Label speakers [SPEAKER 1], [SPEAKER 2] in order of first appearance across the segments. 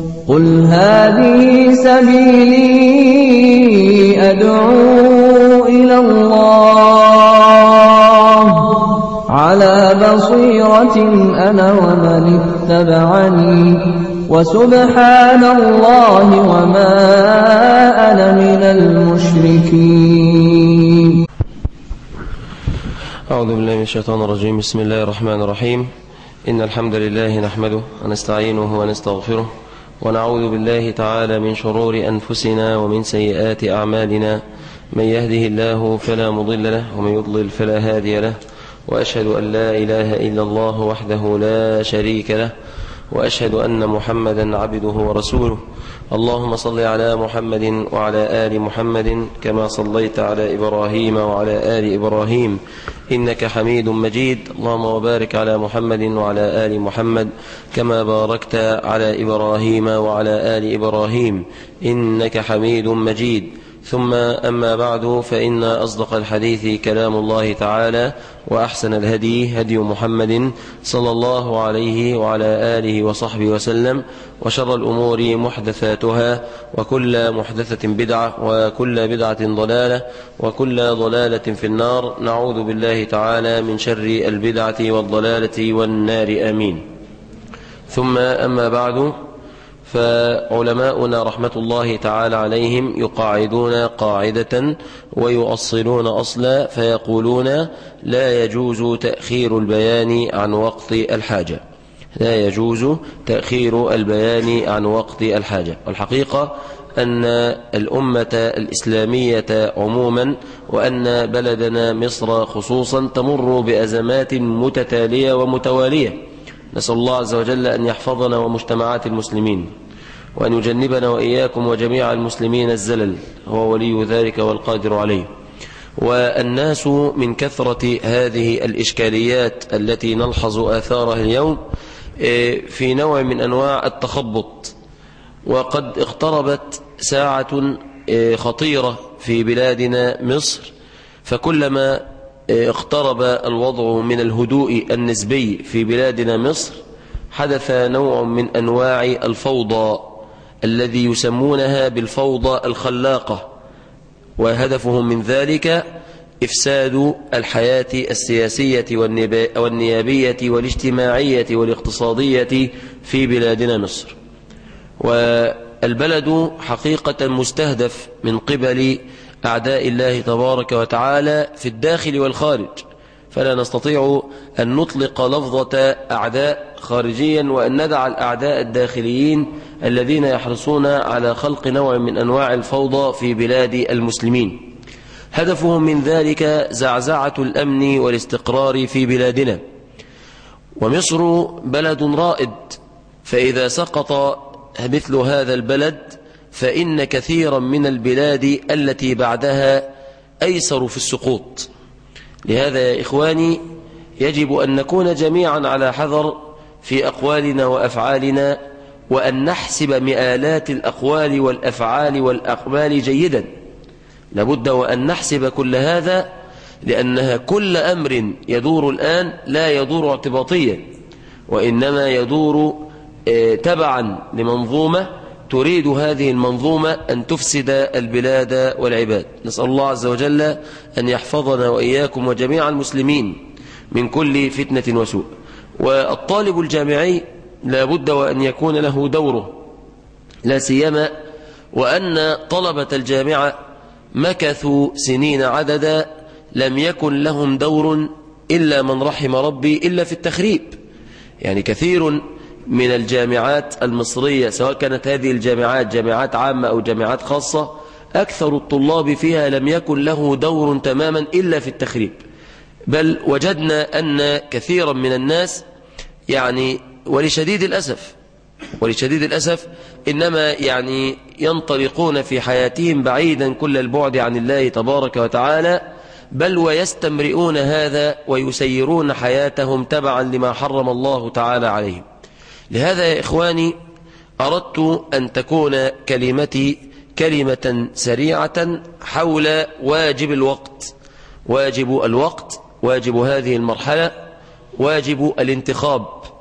[SPEAKER 1] قل هذه سبيلي أدعو إلى الله على بصيرة أنا ومن اتبعني وسبحان الله وما أنا من المشركين
[SPEAKER 2] أعوذ بالله من الشيطان الرجيم بسم الله الرحمن الرحيم إن الحمد لله نحمده ونستعينه ونستغفره ونعوذ بالله تعالى من شرور أنفسنا ومن سيئات أعمالنا من يهده الله فلا مضل له ومن يضلل فلا هادي له وأشهد أن لا إله إلا الله وحده لا شريك له وأشهد أن محمدا عبده ورسوله اللهم صل على محمد وعلى آل محمد كما صليت على إبراهيم وعلى آل إبراهيم إنك حميد مجيد اللهم وبارك على محمد وعلى آل محمد كما باركت على إبراهيم وعلى آل إبراهيم إنك حميد مجيد ثم أما بعد فإن أصدق الحديث كلام الله تعالى وأحسن الهدي هدي محمد صلى الله عليه وعلى آله وصحبه وسلم وشر الأمور محدثاتها وكل محدثة بدعة وكل بدعة ضلالة وكل ضلالة في النار نعوذ بالله تعالى من شر البدعة والضلالة والنار آمين ثم أما بعد فعلماؤنا رحمة الله تعالى عليهم يقاعدون قاعدة ويؤصلون أصلا فيقولون لا يجوز تأخير البيان عن وقت الحاجة لا يجوز تأخير البيان عن وقت الحاجة والحقيقة أن الأمة الإسلامية عموما وأن بلدنا مصر خصوصا تمر بأزمات متتالية ومتوالية نسأل الله عز وجل أن يحفظنا ومجتمعات المسلمين وأن يجنبنا وإياكم وجميع المسلمين الزلل هو ولي ذلك والقادر عليه والناس من كثرة هذه الإشكاليات التي نلحظ آثارها اليوم في نوع من أنواع التخبط وقد اقتربت ساعة خطيرة في بلادنا مصر فكلما اقترب الوضع من الهدوء النسبي في بلادنا مصر حدث نوع من أنواع الفوضى الذي يسمونها بالفوضى الخلاقة وهدفهم من ذلك إفساد الحياة السياسية والنيابية والاجتماعية والاقتصادية في بلادنا مصر والبلد حقيقة مستهدف من قبل أعداء الله تبارك وتعالى في الداخل والخارج فلا نستطيع أن نطلق لفظة أعداء خارجيا وأن ندع الأعداء الداخليين الذين يحرصون على خلق نوع من أنواع الفوضى في بلاد المسلمين هدفهم من ذلك زعزعة الأمن والاستقرار في بلادنا ومصر بلد رائد فإذا سقط مثل هذا البلد فإن كثيرا من البلاد التي بعدها أيسر في السقوط لهذا يا إخواني يجب أن نكون جميعا على حذر في أقوالنا وأفعالنا وأن نحسب مئالات الأقوال والأفعال والأقبال جيدا لابد وأن نحسب كل هذا لأنها كل أمر يدور الآن لا يدور اعتباطيا وإنما يدور تبعا لمنظومة تريد هذه المنظومة أن تفسد البلاد والعباد نسأل الله عز وجل أن يحفظنا وإياكم وجميع المسلمين من كل فتنة وسوء والطالب الجامعي لا بد وأن يكون له دوره لا سيما وأن طلبة الجامعة مكثوا سنين عددا لم يكن لهم دور إلا من رحم ربي إلا في التخريب يعني كثير من الجامعات المصرية سواء كانت هذه الجامعات جامعات عامة أو جامعات خاصة أكثر الطلاب فيها لم يكن له دور تماما إلا في التخريب بل وجدنا أن كثيرا من الناس يعني ولشديد الأسف ولشديد الأسف إنما يعني ينطلقون في حياتهم بعيدا كل البعد عن الله تبارك وتعالى بل ويستمرئون هذا ويسيرون حياتهم تبعا لما حرم الله تعالى عليهم لهذا يا إخواني أردت أن تكون كلمتي كلمة سريعة حول واجب الوقت واجب الوقت واجب هذه المرحلة واجب الانتخاب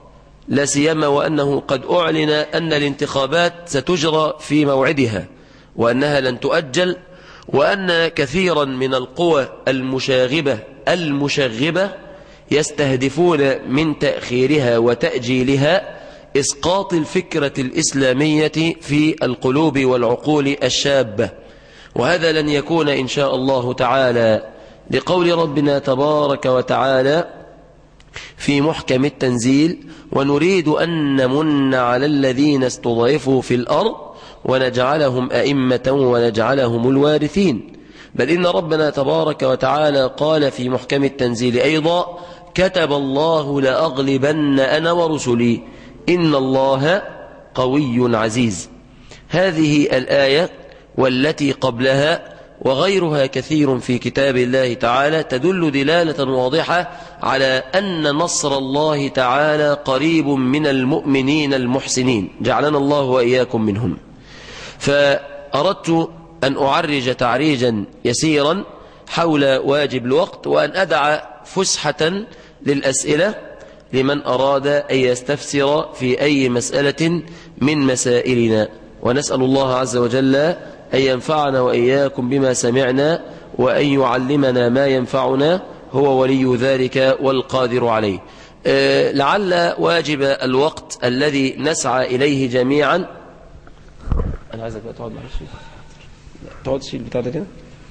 [SPEAKER 2] لا سيما وأنه قد أعلن أن الانتخابات ستجرى في موعدها وأنها لن تؤجل وأن كثيرا من القوى المشاغبة المشغبة يستهدفون من تأخيرها وتأجيلها إسقاط الفكرة الإسلامية في القلوب والعقول الشابة وهذا لن يكون إن شاء الله تعالى لقول ربنا تبارك وتعالى في محكم التنزيل ونريد أن نمن على الذين استضعفوا في الأرض ونجعلهم أئمة ونجعلهم الوارثين بل إن ربنا تبارك وتعالى قال في محكم التنزيل أيضا كتب الله لأغلبن أنا ورسلي إن الله قوي عزيز هذه الآية والتي قبلها وغيرها كثير في كتاب الله تعالى تدل دلالة واضحة على أن نصر الله تعالى قريب من المؤمنين المحسنين جعلنا الله وإياكم منهم فأردت أن أعرج تعريجا يسيرا حول واجب الوقت وأن أدع فسحة للأسئلة لمن أراد أن يستفسر في أي مسألة من مسائلنا ونسأل الله عز وجل أن ينفعنا وإياكم بما سمعنا وأن يعلمنا ما ينفعنا هو ولي ذلك والقادر عليه أه لعل واجب الوقت الذي نسعى إليه جميعا أنا عايزك بقى تقعد معلش تقعد تشيل بتاع ده كده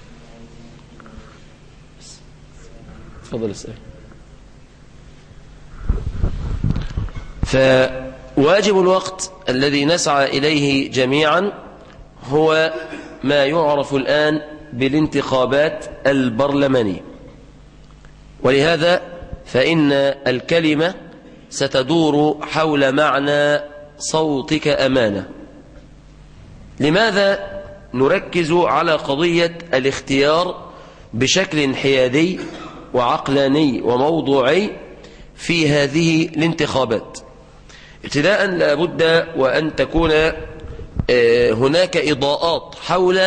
[SPEAKER 2] تفضل اسأل فواجب الوقت الذي نسعى إليه جميعا هو ما يعرف الآن بالانتخابات البرلمانية ولهذا فإن الكلمة ستدور حول معنى صوتك أمانة لماذا نركز على قضية الاختيار بشكل انحيادي وعقلاني وموضوعي في هذه الانتخابات ابتداء لابد وأن تكون هناك إضاءات حول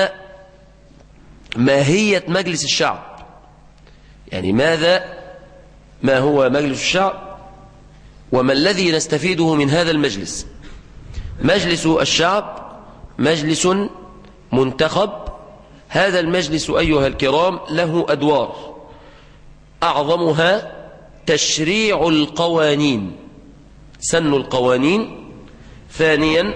[SPEAKER 2] ماهية مجلس الشعب يعني ماذا ما هو مجلس الشعب وما الذي نستفيده من هذا المجلس مجلس الشعب مجلس منتخب هذا المجلس أيها الكرام له أدوار أعظمها تشريع القوانين سن القوانين ثانيا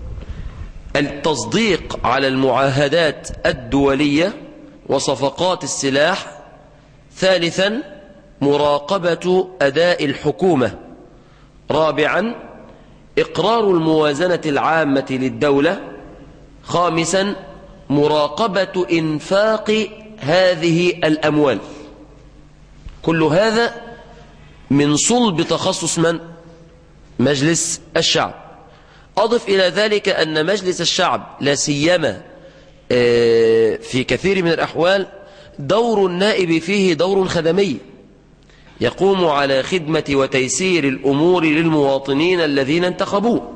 [SPEAKER 2] التصديق على المعاهدات الدولية وصفقات السلاح ثالثا مراقبة أداء الحكومة رابعا إقرار الموازنة العامة للدولة خامسا مراقبة إنفاق هذه الأموال كل هذا من صلب تخصص من؟ مجلس الشعب أضف إلى ذلك أن مجلس الشعب لا سيما في كثير من الأحوال دور النائب فيه دور خدمي يقوم على خدمة وتيسير الأمور للمواطنين الذين انتخبوه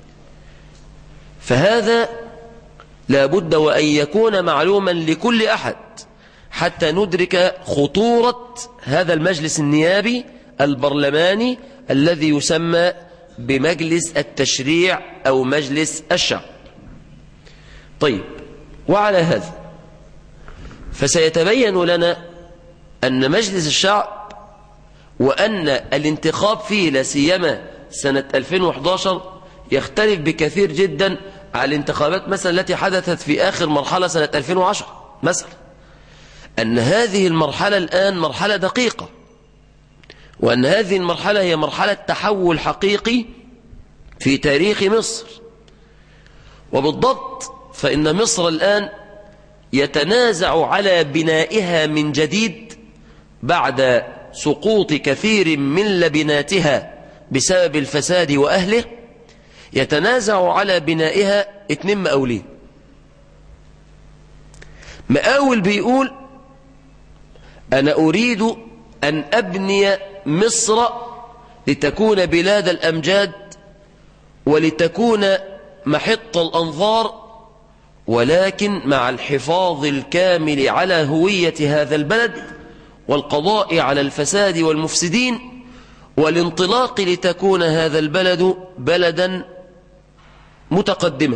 [SPEAKER 2] فهذا لا بد وأن يكون معلوما لكل أحد حتى ندرك خطورة هذا المجلس النيابي البرلماني الذي يسمى بمجلس التشريع أو مجلس الشعب طيب وعلى هذا فسيتبين لنا أن مجلس الشعب وأن الانتخاب فيه لا سيما سنة 2011 يختلف بكثير جدا على الانتخابات مثلا التي حدثت في آخر مرحلة سنة 2010 مثلا أن هذه المرحلة الآن مرحلة دقيقة وأن هذه المرحلة هي مرحلة تحول حقيقي في تاريخ مصر وبالضبط فإن مصر الآن يتنازع على بنائها من جديد بعد سقوط كثير من لبناتها بسبب الفساد وأهله يتنازع على بنائها اتنين مقاولين مقاول بيقول أنا أريد أن أبني مصر لتكون بلاد الأمجاد ولتكون محط الأنظار ولكن مع الحفاظ الكامل على هوية هذا البلد والقضاء على الفساد والمفسدين والانطلاق لتكون هذا البلد بلدا متقدما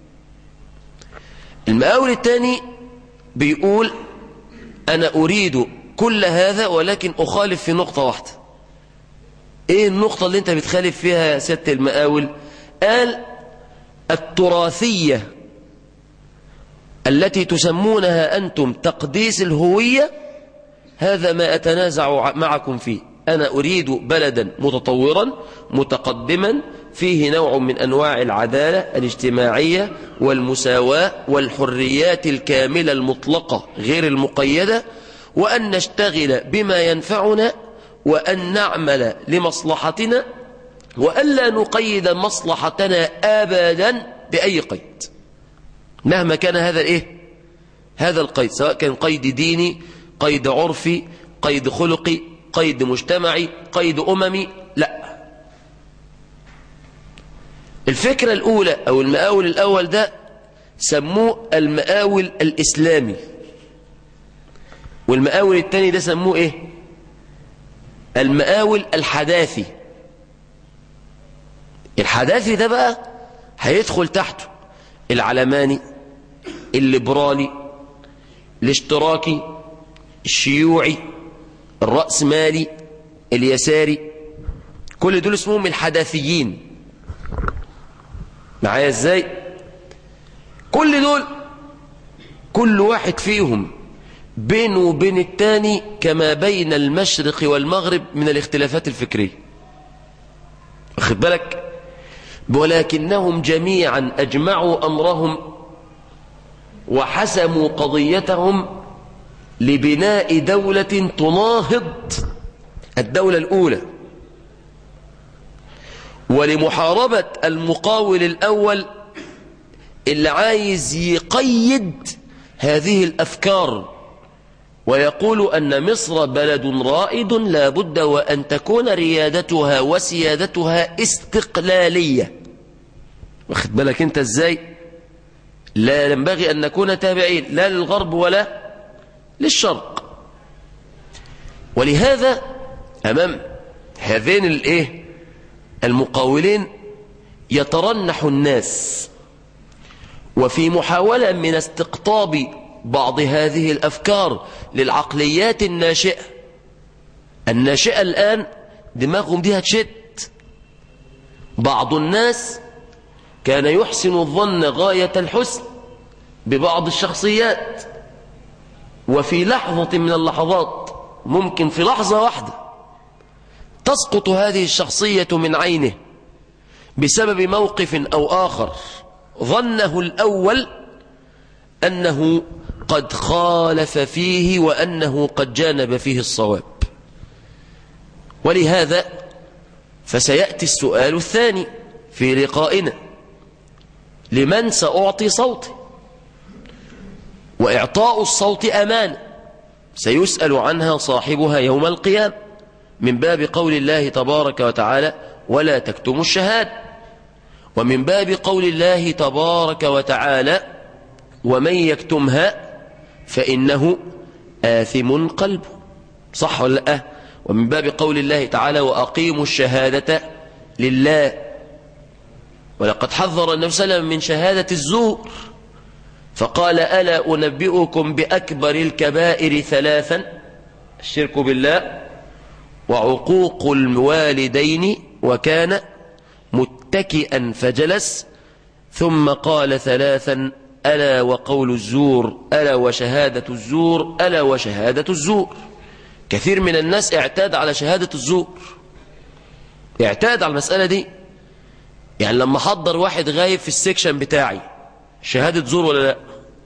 [SPEAKER 2] المقاول الثاني بيقول أنا أريد كل هذا ولكن أخالف في نقطة واحدة إيه النقطة اللي أنت بتخالف فيها يا سيادة المقاول قال التراثية التي تسمونها أنتم تقديس الهوية هذا ما أتنازع معكم فيه أنا أريد بلدا متطورا متقدما فيه نوع من أنواع العدالة الاجتماعية والمساواة والحريات الكاملة المطلقة غير المقيدة وأن نشتغل بما ينفعنا وأن نعمل لمصلحتنا وألا نقيد مصلحتنا أبدا بأي قيد مهما كان هذا الإيه هذا القيد سواء كان قيد ديني قيد عرفي قيد خلقي قيد مجتمعي قيد أممي لا الفكرة الأولى أو المقاول الأول ده سموه المقاول الإسلامي والمقاول الثاني ده سموه إيه المقاول الحداثي الحداثي ده بقى هيدخل تحته العلماني الليبرالي الاشتراكي الشيوعي الرأسمالي اليساري كل دول اسمهم الحداثيين معايا ازاي كل دول كل واحد فيهم بينه وبين التاني كما بين المشرق والمغرب من الاختلافات الفكرية واخد بالك ولكنهم جميعا أجمعوا أمرهم وحسموا قضيتهم لبناء دولة تناهض الدولة الأولى ولمحاربة المقاول الأول اللي عايز يقيد هذه الأفكار ويقول أن مصر بلد رائد لا بد وأن تكون ريادتها وسيادتها استقلالية واخد بالك انت ازاي لا ينبغي أن نكون تابعين لا للغرب ولا للشرق ولهذا أمام هذين الايه المقاولين يترنح الناس وفي محاولة من استقطاب بعض هذه الأفكار للعقليات الناشئة الناشئة الآن دماغهم دي هتشت بعض الناس كان يحسن الظن غاية الحسن ببعض الشخصيات وفي لحظة من اللحظات ممكن في لحظة واحدة تسقط هذه الشخصية من عينه بسبب موقف أو آخر ظنه الأول أنه قد خالف فيه وأنه قد جانب فيه الصواب ولهذا فسيأتي السؤال الثاني في لقائنا لمن سأعطي صوتي وإعطاء الصوت أمانة سيسأل عنها صاحبها يوم القيامة من باب قول الله تبارك وتعالى ولا تكتموا الشهادة ومن باب قول الله تبارك وتعالى ومن يكتمها فإنه آثم قلبه صح ولا لا ومن باب قول الله تعالى وأقيموا الشهادة لله ولقد حذر النبي صلى الله عليه وسلم من شهادة الزور فقال ألا أنبئكم بأكبر الكبائر ثلاثا الشرك بالله وعقوق الوالدين وكان متكئا فجلس ثم قال ثلاثا ألا وقول الزور ألا وشهادة الزور ألا وشهادة الزور كثير من الناس اعتاد على شهادة الزور اعتاد على المسألة دي يعني لما حضر واحد غايب في السكشن بتاعي شهادة زور ولا لا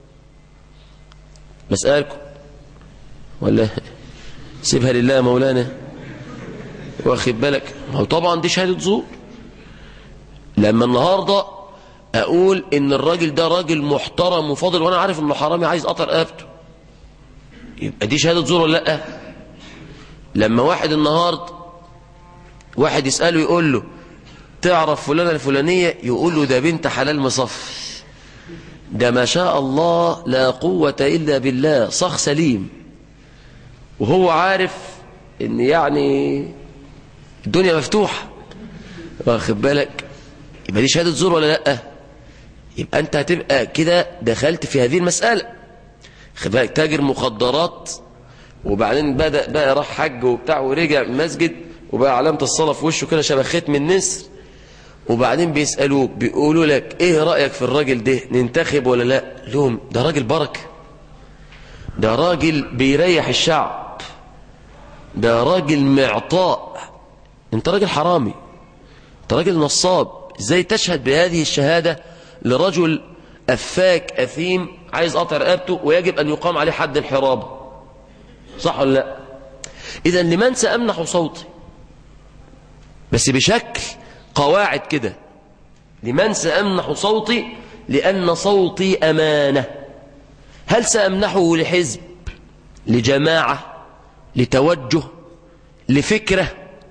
[SPEAKER 2] بسألكم ولا سيبها لله مولانا واخد بالك هو طبعا دي شهادة زور لما النهاردة اقول ان الراجل ده راجل محترم وفاضل وانا عارف انه حرامي عايز قطر رقبته يبقى دي شهادة زور ولا لا لما واحد النهاردة واحد يسأله يقول له تعرف فلانة الفلانية يقول له ده بنت حلال مصفي ده ما شاء الله لا قوة إلا بالله صخ سليم وهو عارف ان يعني الدنيا مفتوحة واخد بالك يبقى دي شهادة زور ولا لا يبقى انت هتبقى كده دخلت في هذه المسألة خد بالك تاجر مخدرات وبعدين بدأ بقى راح حج وبتاع ورجع مسجد وبقى علامة الصلاة في وشه كده شبه ختم النسر وبعدين بيسألوك بيقولوا لك ايه رأيك في الراجل ده ننتخب ولا لا لهم ده راجل بركة ده راجل بيريح الشعب ده راجل معطاء انت راجل حرامي انت راجل نصاب ازاي تشهد بهذه الشهادة لرجل أفاك أثيم عايز قطع رقبته ويجب أن يقام عليه حد الحرابة صح ولا لا إذا لمن سأمنح صوتي بس بشكل قواعد كده لمن سأمنح صوتي لأن صوتي أمانة هل سأمنحه لحزب لجماعة لتوجه لفكرة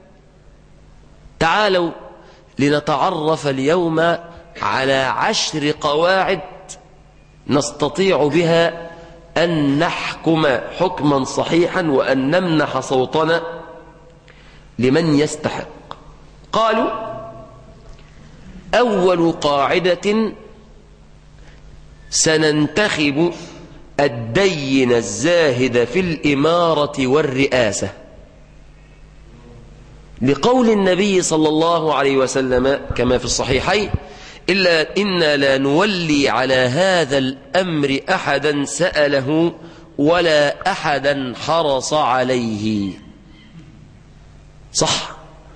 [SPEAKER 2] تعالوا لنتعرف اليوم على عشر قواعد نستطيع بها أن نحكم حكما صحيحا وأن نمنح صوتنا لمن يستحق قالوا أول قاعدة سننتخب الدين الزاهد في الإمارة والرئاسة لقول النبي صلى الله عليه وسلم كما في الصحيحين إلا إنا لا نولي على هذا الأمر أحدا سأله ولا أحدا حرص عليه صح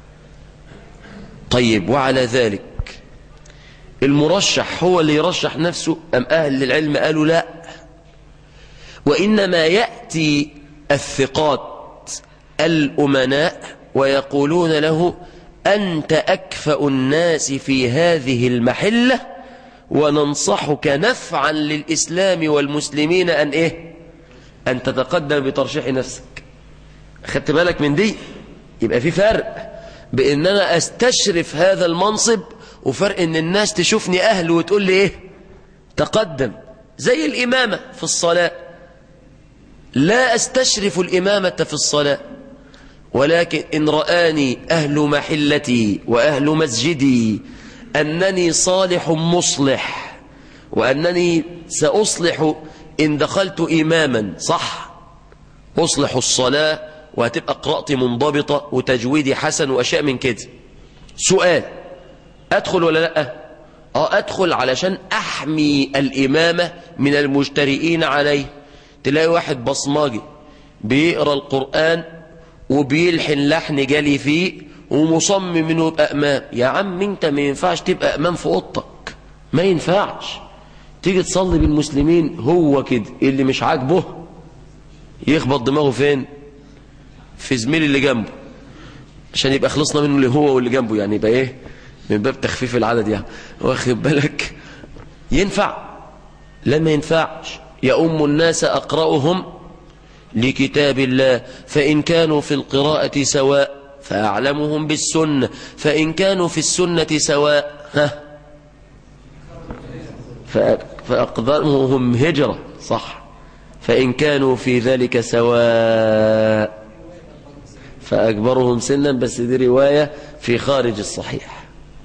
[SPEAKER 2] طيب وعلى ذلك المرشح هو اللي يرشح نفسه أم أهل العلم قالوا لا وإنما يأتي الثقات الأمناء ويقولون له أنت أكفأ الناس في هذه المحلة وننصحك نفعا للإسلام والمسلمين أن إيه أن تتقدم بترشيح نفسك أخدت بالك من دي يبقى في فرق بأن أنا أستشرف هذا المنصب وفرق أن الناس تشوفني أهل وتقول لي إيه تقدم زي الإمامة في الصلاة لا أستشرف الإمامة في الصلاة ولكن إن رآني أهل محلتي وأهل مسجدي أنني صالح مصلح وأنني سأصلح إن دخلت إماما صح أصلح الصلاة وهتبقى قراءتي منضبطة وتجويدي حسن وأشياء من كده سؤال أدخل ولا لا أه أدخل علشان أحمي الإمامة من المجترئين عليه تلاقي واحد بصماجي بيقرأ القرآن وبيلحن لحن جالي فيه ومصمم انه يبقى امام يا عم انت ما ينفعش تبقى امام في اوضتك ما ينفعش تيجي تصلي بالمسلمين هو كده اللي مش عاجبه يخبط دماغه فين في زميل اللي جنبه عشان يبقى خلصنا منه اللي هو واللي جنبه يعني يبقى ايه من باب تخفيف العدد يعني واخد بالك ينفع لا ما ينفعش يؤم الناس اقرأهم لكتاب الله فإن كانوا في القراءة سواء فأعلمهم بالسنة فإن كانوا في السنة سواء ها فأقدرهم هجرة صح فإن كانوا في ذلك سواء فأكبرهم سنا بس دي رواية في خارج الصحيح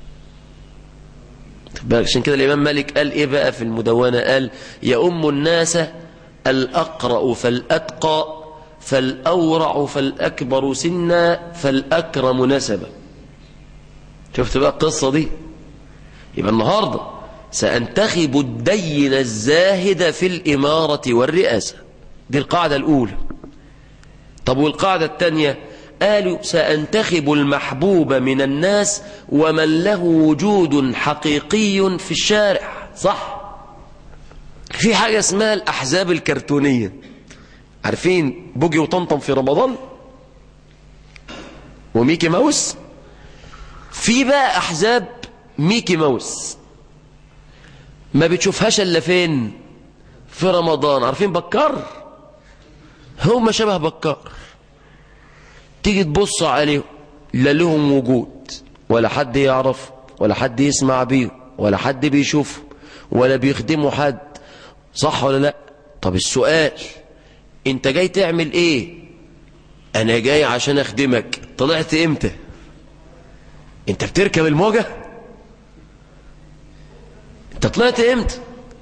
[SPEAKER 2] عشان كده الإمام مالك قال إيه بقى في المدونة قال يؤم الناس الأقرأ فالأتقى فالأورع فالأكبر سنا فالأكرم نسبا شفت بقى القصة دي يبقى النهاردة سأنتخب الدين الزاهد في الإمارة والرئاسة دي القاعدة الأولى طب والقاعدة الثانية قالوا سأنتخب المحبوب من الناس ومن له وجود حقيقي في الشارع صح في حاجة اسمها الأحزاب الكرتونية عارفين بوجي وطمطم في رمضان وميكي ماوس في بقى أحزاب ميكي ماوس ما بتشوفهاش إلا فين في رمضان عارفين بكار هم شبه بكار تيجي تبص عليهم لا لهم وجود ولا حد يعرف ولا حد يسمع بيهم ولا حد بيشوفهم ولا بيخدموا حد صح ولا لا طب السؤال انت جاي تعمل ايه انا جاي عشان اخدمك طلعت امتى انت بتركب الموجة انت طلعت امتى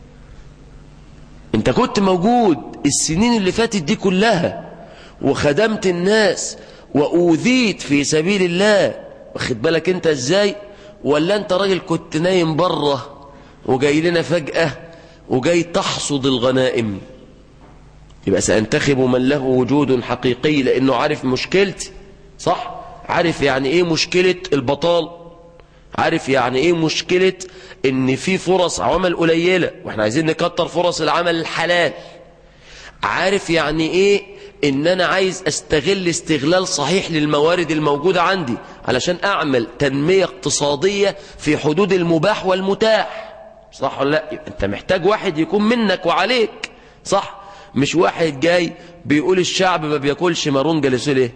[SPEAKER 2] انت كنت موجود السنين اللي فاتت دي كلها وخدمت الناس وأوذيت في سبيل الله واخد بالك انت ازاي ولا انت راجل كنت نايم بره وجاي لنا فجأة وجاي تحصد الغنائم يبقى سأنتخب من له وجود حقيقي لأنه عارف مشكلتي صح عارف يعني ايه مشكلة البطال عارف يعني ايه مشكلة ان في فرص عمل قليلة واحنا عايزين نكتر فرص العمل الحلال عارف يعني ايه ان انا عايز استغل استغلال صحيح للموارد الموجودة عندي علشان اعمل تنمية اقتصادية في حدود المباح والمتاح صح ولا لا انت محتاج واحد يكون منك وعليك صح مش واحد جاي بيقول الشعب ما بياكلش مارون جالسوا ليه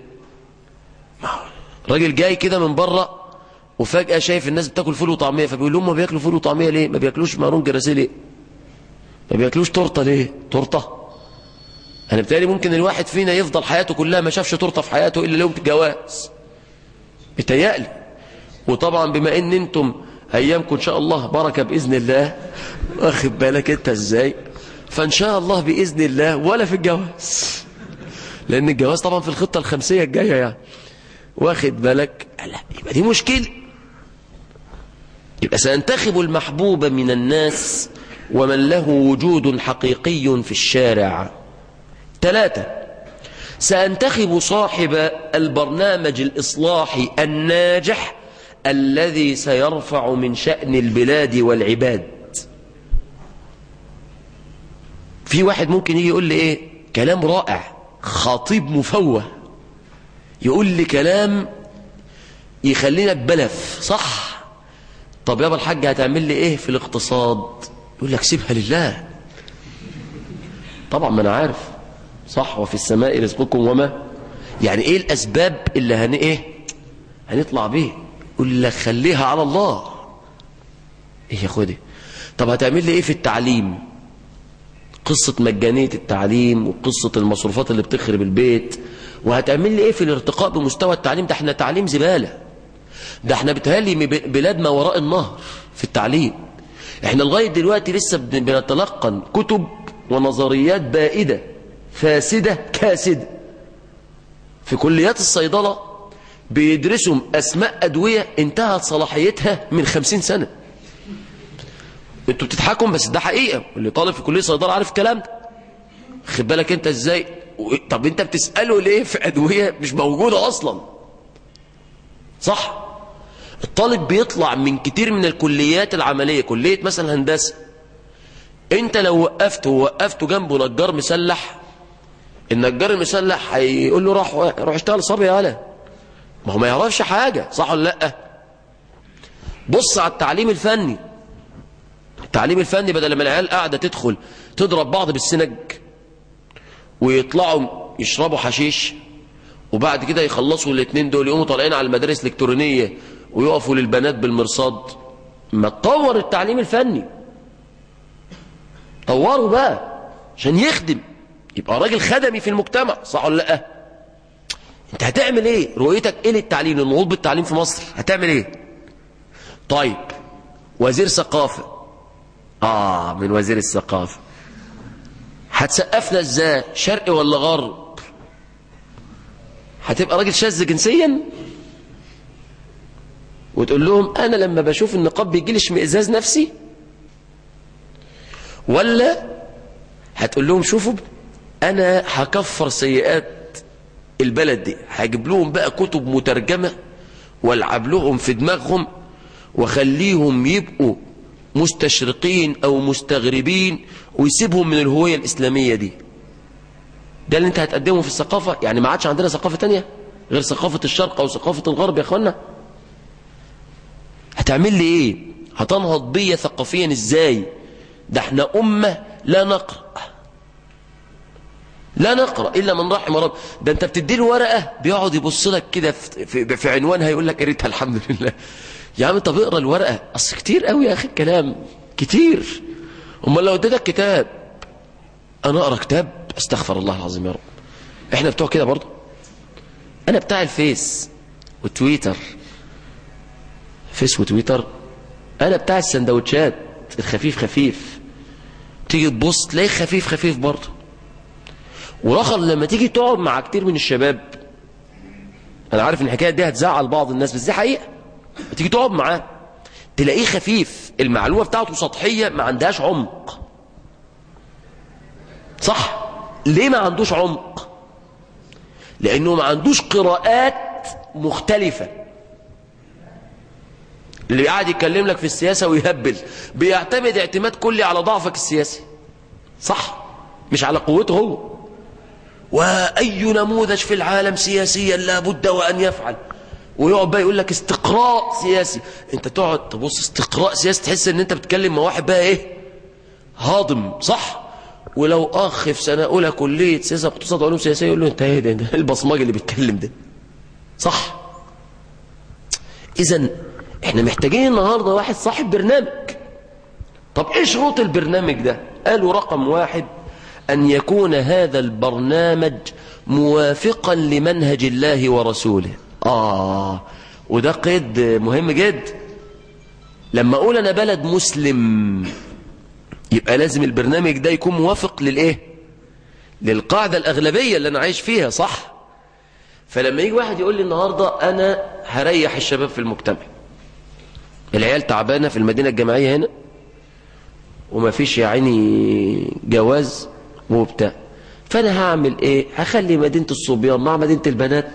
[SPEAKER 2] راجل جاي كده من بره وفجأة شايف الناس بتاكل فول وطعمية فبيقول لهم ما بياكلوا فول وطعمية ليه ما بياكلوش مارون جراسيه ليه ما بياكلوش تورته ليه تورته انا بتالي ممكن الواحد فينا يفضل حياته كلها ما شافش تورته في حياته الا يوم الجواز بتهيألي وطبعا بما ان انتم ايامكم ان شاء الله بركه باذن الله واخد بالك انت ازاي فان شاء الله باذن الله ولا في الجواز لان الجواز طبعا في الخطه الخمسيه الجايه يعني واخد بالك لا يبقى دي مشكله يبقى سأنتخب المحبوب من الناس ومن له وجود حقيقي في الشارع ثلاثة سأنتخب صاحب البرنامج الإصلاحي الناجح الذي سيرفع من شأن البلاد والعباد في واحد ممكن يجي يقول لي ايه كلام رائع خطيب مفوه يقول لي كلام يخلينا ببلف صح طب يابا الحاج هتعمل لي ايه في الاقتصاد يقول لك سيبها لله طبعا ما انا عارف صح وفي السماء رزقكم وما يعني ايه الاسباب اللي هن ايه هنطلع بيه يقول لك خليها على الله ايه يا خدي طب هتعمل لي ايه في التعليم قصة مجانية التعليم وقصة المصروفات اللي بتخرب البيت وهتعمل لي ايه في الارتقاء بمستوى التعليم ده احنا تعليم زبالة ده احنا بتهالي بلاد ما وراء النهر في التعليم احنا لغاية دلوقتي لسه بنتلقن كتب ونظريات بائدة فاسدة كاسدة في كليات الصيدلة بيدرسوا أسماء أدوية انتهت صلاحيتها من خمسين سنة انتوا بتضحكوا بس ده حقيقة اللي طالب في كلية صيدلة عارف الكلام ده خد بالك انت ازاي طب انت بتسأله ليه في أدوية مش موجودة أصلا صح الطالب بيطلع من كتير من الكليات العملية كلية مثلا هندسة انت لو وقفته ووقفته جنبه نجار مسلح النجار المسلح هيقول له روح روح اشتغل صبي يالا ما هو ما يعرفش حاجة صح ولا لا بص على التعليم الفني التعليم الفني بدل ما العيال قاعدة تدخل تضرب بعض بالسنج ويطلعوا يشربوا حشيش وبعد كده يخلصوا الاثنين دول يقوموا طالعين على المدارس الالكترونيه ويقفوا للبنات بالمرصاد ما تطور التعليم الفني طوروا بقى عشان يخدم يبقى راجل خدمي في المجتمع صح ولا لا انت هتعمل ايه رؤيتك ايه للتعليم للنهوض بالتعليم في مصر هتعمل ايه طيب وزير ثقافه اه من وزير الثقافه هتسقفنا ازاي شرقي ولا غرب هتبقى راجل شاذ جنسيا وتقول لهم انا لما بشوف النقاب بيجي لي اشمئزاز نفسي ولا هتقول لهم شوفوا انا هكفر سيئات البلد دي هجيب لهم بقى كتب مترجمه والعب لهم في دماغهم واخليهم يبقوا مستشرقين او مستغربين ويسيبهم من الهويه الاسلاميه دي ده اللي انت هتقدمه في الثقافه يعني ما عادش عندنا ثقافه تانية غير ثقافه الشرق او ثقافه الغرب يا اخوانا هتعمل لي ايه هتنهض بيا ثقافيا ازاي ده احنا امه لا نقرا لا نقرا الا من رحم رب ده انت بتدي له ورقه بيقعد يبص لك كده في, في, في عنوانها يقول لك قريتها الحمد لله يا عم طب اقرا الورقه اصل كتير قوي يا اخي الكلام كتير امال لو اديتك كتاب انا اقرا كتاب استغفر الله العظيم يا رب احنا بتوع كده برضه انا بتاع الفيس والتويتر فيس وتويتر انا بتاع السندوتشات الخفيف خفيف تيجي تبص تلاقيه خفيف خفيف برضه ورخر لما تيجي تقعد مع كتير من الشباب انا عارف ان الحكايه دي هتزعل بعض الناس بس دي حقيقه تيجي تقعد معاه تلاقيه خفيف المعلومه بتاعته سطحيه ما عندهاش عمق صح ليه ما عندوش عمق لانه ما عندوش قراءات مختلفه اللي قاعد يتكلم لك في السياسه ويهبل بيعتمد اعتماد كلي على ضعفك السياسي صح مش على قوته هو وأي نموذج في العالم سياسيا لا بد وأن يفعل ويقعد بقى يقول لك استقراء سياسي انت تقعد تبص استقراء سياسي تحس ان انت بتتكلم مع واحد بقى ايه هاضم صح ولو اخ في سنه اولى كليه سياسه واقتصاد وعلوم سياسيه يقول له انت ايه ده ده البصمجي اللي بيتكلم ده صح اذا احنا محتاجين النهارده واحد صاحب برنامج طب ايه شروط البرنامج ده قالوا رقم واحد أن يكون هذا البرنامج موافقا لمنهج الله ورسوله آه وده قيد مهم جدا لما أقول أنا بلد مسلم يبقى لازم البرنامج ده يكون موافق للإيه للقاعدة الأغلبية اللي أنا عايش فيها صح فلما يجي واحد يقول لي النهاردة أنا هريح الشباب في المجتمع العيال تعبانة في المدينة الجامعية هنا وما فيش يا عيني جواز وبتاع فانا هعمل ايه هخلي مدينة الصبيان مع مدينة البنات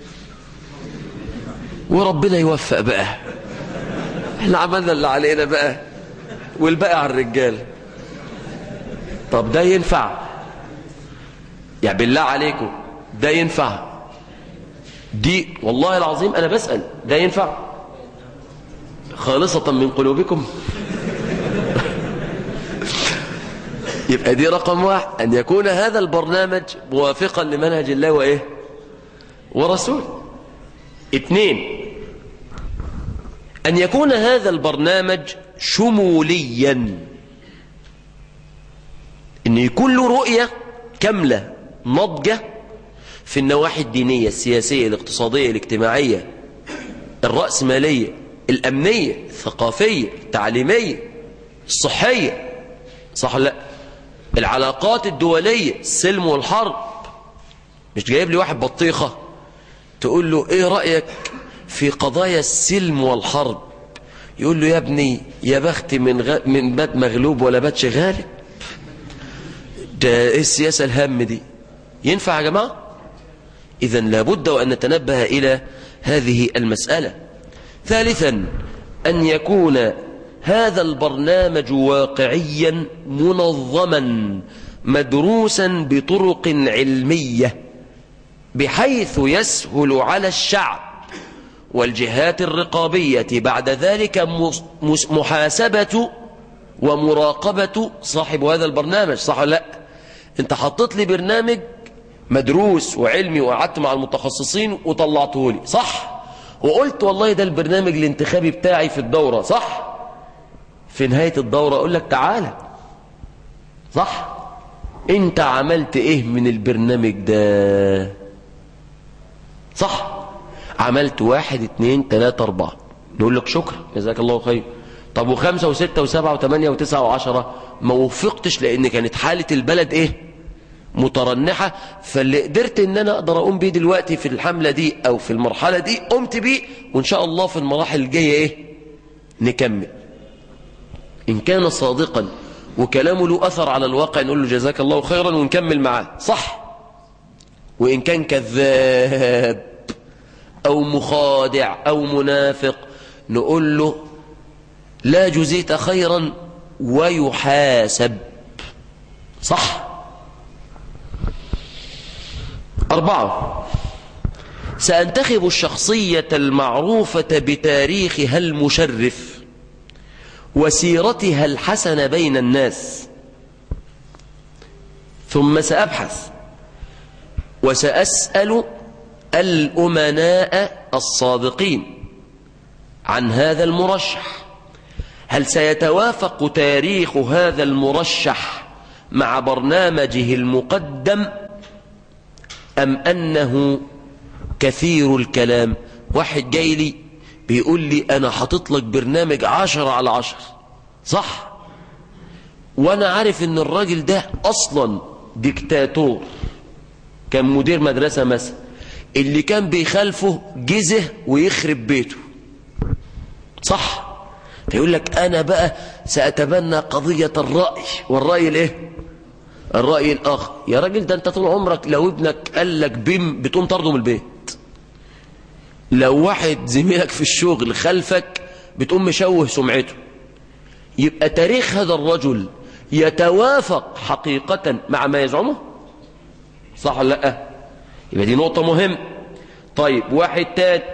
[SPEAKER 2] وربنا يوفق بقى احنا عملنا اللي علينا بقى والباقي على الرجال طب ده ينفع يعني بالله عليكم ده ينفع دي والله العظيم انا بسأل ده ينفع خالصة من قلوبكم يبقى دي رقم واحد أن يكون هذا البرنامج موافقا لمنهج الله وإيه ورسول اثنين أن يكون هذا البرنامج شموليا أن يكون له رؤية كاملة نضجة في النواحي الدينية السياسية الاقتصادية الاجتماعية الرأسمالية الأمنية الثقافية التعليمية الصحية صح ولا لا العلاقات الدولية السلم والحرب مش جايب لي واحد بطيخة تقول له ايه رأيك في قضايا السلم والحرب يقول له يا ابني يا بختي من غ... من بات مغلوب ولا باتش غالب ده ايه السياسة الهام دي ينفع يا جماعة اذا لابد وان نتنبه الى هذه المسألة ثالثا ان يكون هذا البرنامج واقعيا منظما مدروسا بطرق علمية بحيث يسهل على الشعب والجهات الرقابية بعد ذلك محاسبة ومراقبة صاحب هذا البرنامج صح ولا لا انت حطيت لي برنامج مدروس وعلمي وقعدت مع المتخصصين وطلعته لي صح وقلت والله ده البرنامج الانتخابي بتاعي في الدورة صح في نهاية الدورة أقول لك تعالى صح انت عملت ايه من البرنامج ده صح عملت واحد اتنين تلاتة اربعة نقول لك شكرا جزاك الله خير طب وخمسة وستة وسبعة وثمانية وتسعة وعشرة ما وفقتش لان كانت حالة البلد ايه مترنحة فاللي قدرت ان انا اقدر اقوم بيه دلوقتي في الحملة دي او في المرحلة دي قمت بيه وان شاء الله في المراحل الجاية ايه نكمل إن كان صادقا وكلامه له أثر على الواقع نقول له جزاك الله خيرا ونكمل معاه صح وإن كان كذاب أو مخادع أو منافق نقول له لا جزيت خيرا ويحاسب صح أربعة سأنتخب الشخصية المعروفة بتاريخها المشرف وسيرتها الحسنة بين الناس ثم سأبحث وسأسأل الأمناء الصادقين عن هذا المرشح هل سيتوافق تاريخ هذا المرشح مع برنامجه المقدم أم أنه كثير الكلام واحد جاي لي بيقول لي أنا حاطط لك برنامج عشرة على عشر صح وأنا عارف إن الراجل ده أصلا ديكتاتور كان مدير مدرسة مثلا اللي كان بيخالفه جزه ويخرب بيته صح فيقول لك أنا بقى سأتبنى قضية الرأي والرأي الإيه الرأي الآخر يا راجل ده أنت طول عمرك لو ابنك قال لك بيم بتقوم طرده من البيت لو واحد زميلك في الشغل خلفك بتقوم مشوه سمعته يبقى تاريخ هذا الرجل يتوافق حقيقة مع ما يزعمه صح ولا لا يبقى دي نقطة مهمة طيب واحد تاني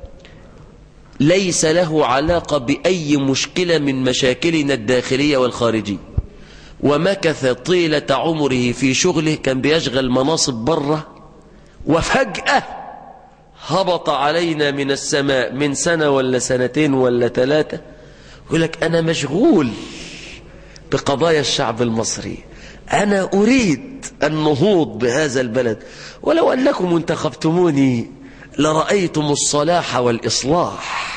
[SPEAKER 2] ليس له علاقة بأي مشكلة من مشاكلنا الداخلية والخارجية ومكث طيلة عمره في شغله كان بيشغل مناصب بره وفجأة هبط علينا من السماء من سنة ولا سنتين ولا ثلاثة يقول لك أنا مشغول بقضايا الشعب المصري أنا أريد النهوض بهذا البلد ولو أنكم انتخبتموني لرأيتم الصلاح والإصلاح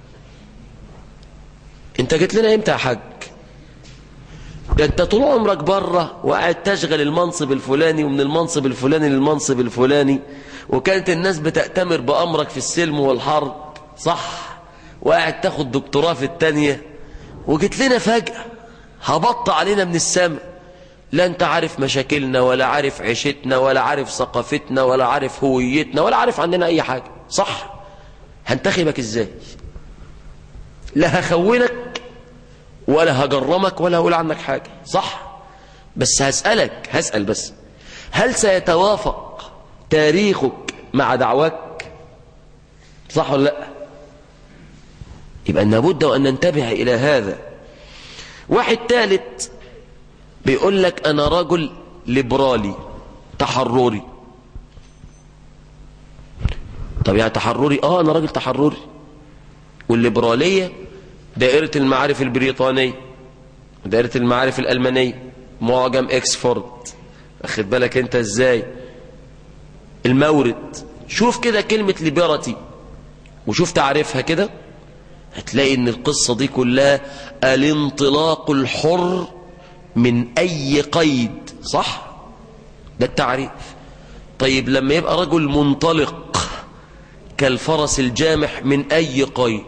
[SPEAKER 2] انت جيت لنا امتى يا حاج ده انت طول عمرك بره وقاعد تشغل المنصب الفلاني ومن المنصب الفلاني للمنصب الفلاني وكانت الناس بتأتمر بأمرك في السلم والحرب صح وقاعد تاخد دكتوراه في التانية وجيت لنا فجأة هبط علينا من السماء لا انت عارف مشاكلنا ولا عارف عيشتنا ولا عارف ثقافتنا ولا عارف هويتنا ولا عارف عندنا اي حاجة صح هنتخبك ازاي لا هخونك ولا هجرمك ولا هقول عنك حاجة صح بس هسألك هسأل بس هل سيتوافق تاريخك مع دعواك صح ولا لا يبقى لابد وأن ننتبه إلى هذا واحد ثالث بيقول لك أنا رجل ليبرالي تحرري طب يعني تحرري اه أنا راجل تحرري والليبرالية دائرة المعارف البريطانية دائرة المعارف الألمانية معجم اكسفورد أخد بالك انت ازاي المورد شوف كده كلمة ليبرتي وشوف تعرفها كده هتلاقي ان القصة دي كلها الانطلاق الحر من اي قيد صح ده التعريف طيب لما يبقى رجل منطلق كالفرس الجامح من اي قيد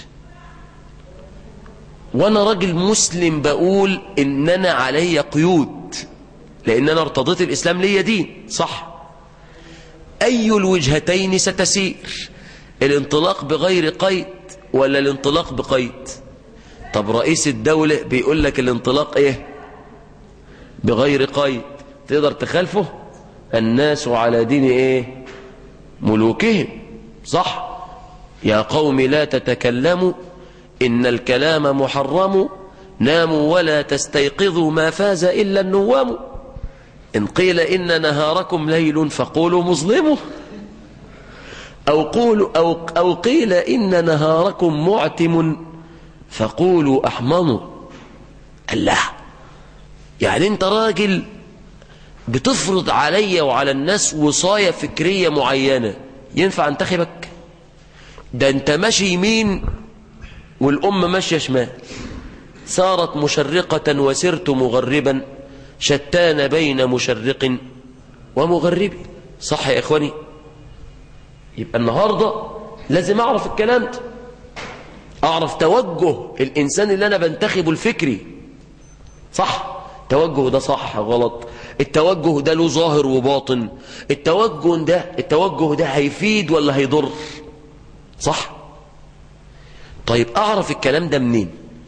[SPEAKER 2] وانا راجل مسلم بقول ان انا علي قيود لان انا ارتضيت الاسلام ليا دين صح اي الوجهتين ستسير الانطلاق بغير قيد ولا الانطلاق بقيد طب رئيس الدولة بيقول لك الانطلاق ايه بغير قيد تقدر تخالفه الناس على دين ايه ملوكهم صح يا قوم لا تتكلموا إن الكلام محرم ناموا ولا تستيقظوا ما فاز إلا النوام إن قيل إن نهاركم ليل فقولوا مظلمه أو, قولوا أو, أو قيل إن نهاركم معتم فقولوا أحمم الله يعني أنت راجل بتفرض علي وعلى الناس وصاية فكرية معينة ينفع انتخبك ده انت ماشي يمين والأمة ماشية شمال صارت مشرقة وسرت مغربا شتان بين مشرق ومغرب صح يا إخواني يبقى النهاردة لازم أعرف الكلام ده أعرف توجه الإنسان اللي أنا بنتخبه الفكري صح التوجه ده صح غلط التوجه ده له ظاهر وباطن التوجه ده التوجه ده هيفيد ولا هيضر صح طيب أعرف الكلام ده منين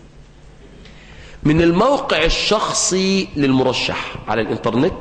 [SPEAKER 2] من الموقع الشخصي للمرشح على الإنترنت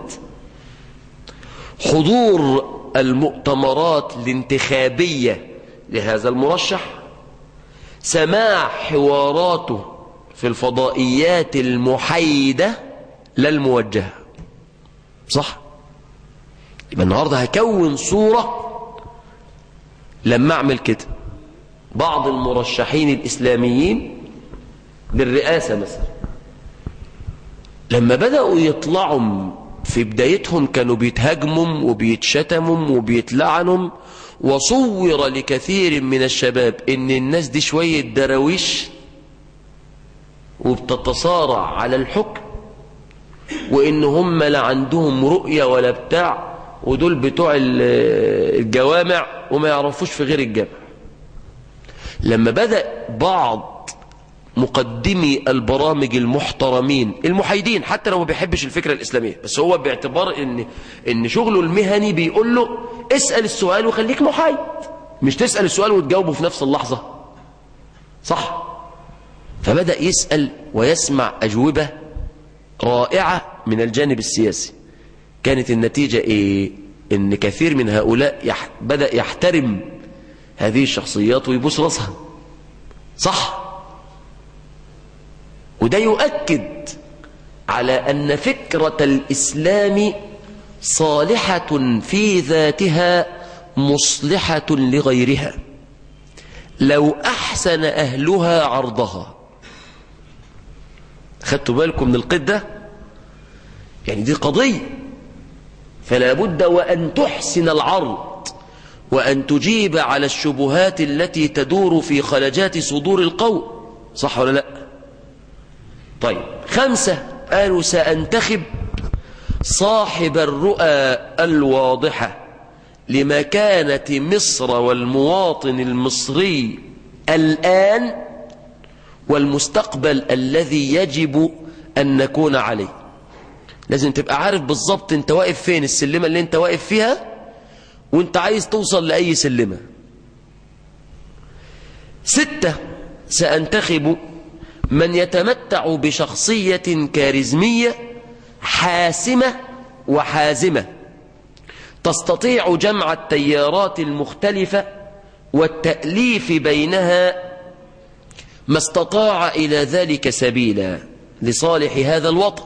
[SPEAKER 2] حضور المؤتمرات الانتخابية لهذا المرشح سماع حواراته في الفضائيات المحايدة لا الموجهة صح يبقى النهاردة هكون صورة لما أعمل كده بعض المرشحين الإسلاميين للرئاسة مثلا لما بدأوا يطلعوا في بدايتهم كانوا بيتهاجموا وبيتشتموا وبيتلعنوا وصور لكثير من الشباب ان الناس دي شوية دراويش وبتتصارع على الحكم وان هم لا عندهم رؤية ولا بتاع ودول بتوع الجوامع وما يعرفوش في غير الجامع لما بدأ بعض مقدمي البرامج المحترمين المحايدين حتى لو ما بيحبش الفكرة الإسلامية بس هو باعتبار ان, إن شغله المهني بيقول له اسأل السؤال وخليك محايد مش تسأل السؤال وتجاوبه في نفس اللحظة صح فبدأ يسأل ويسمع أجوبة رائعة من الجانب السياسي كانت النتيجة إيه إن كثير من هؤلاء يح... بدأ يحترم هذه الشخصيات ويبوس راسها صح وده يؤكد على أن فكرة الإسلام صالحة في ذاتها مصلحة لغيرها لو أحسن أهلها عرضها خدتوا بالكم من القيد ده يعني دي قضية فلا بد وأن تحسن العرض وأن تجيب على الشبهات التي تدور في خلجات صدور القوم صح ولا لا طيب خمسة قالوا سأنتخب صاحب الرؤى الواضحة لمكانة مصر والمواطن المصري الآن والمستقبل الذي يجب أن نكون عليه لازم تبقى عارف بالظبط انت واقف فين السلمة اللي انت واقف فيها وانت عايز توصل لأي سلمة ستة سأنتخب من يتمتع بشخصية كاريزمية حاسمة وحازمة تستطيع جمع التيارات المختلفة والتأليف بينها ما استطاع إلى ذلك سبيلا لصالح هذا الوطن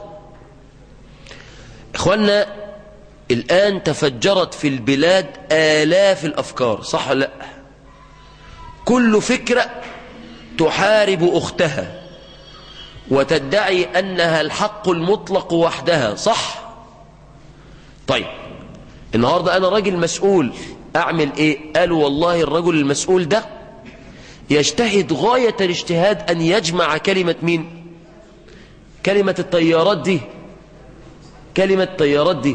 [SPEAKER 2] إخوانا الآن تفجرت في البلاد آلاف الأفكار صح لا كل فكرة تحارب أختها وتدعي أنها الحق المطلق وحدها صح طيب النهاردة أنا راجل مسؤول أعمل إيه قالوا والله الرجل المسؤول ده يجتهد غاية الاجتهاد أن يجمع كلمة مين كلمة الطيارات دي كلمة الطيارات دي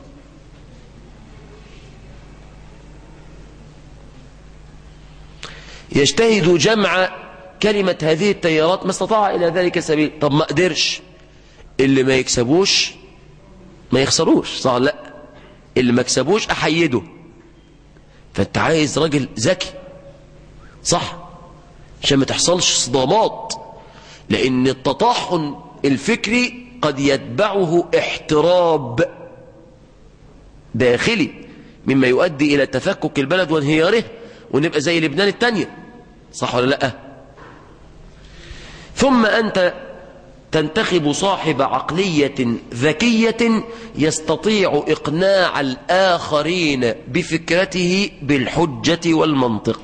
[SPEAKER 2] يجتهد جمع كلمة هذه التيارات ما استطاع إلى ذلك سبيل طب ما قدرش اللي ما يكسبوش ما يخسروش صح لا اللي ما يكسبوش أحيده فانت عايز راجل ذكي صح عشان ما تحصلش صدامات لأن التطاحن الفكري قد يتبعه احتراب داخلي مما يؤدي إلى تفكك البلد وانهياره ونبقى زي لبنان التانية صح ولا لا ثم أنت تنتخب صاحب عقلية ذكية يستطيع إقناع الآخرين بفكرته بالحجة والمنطق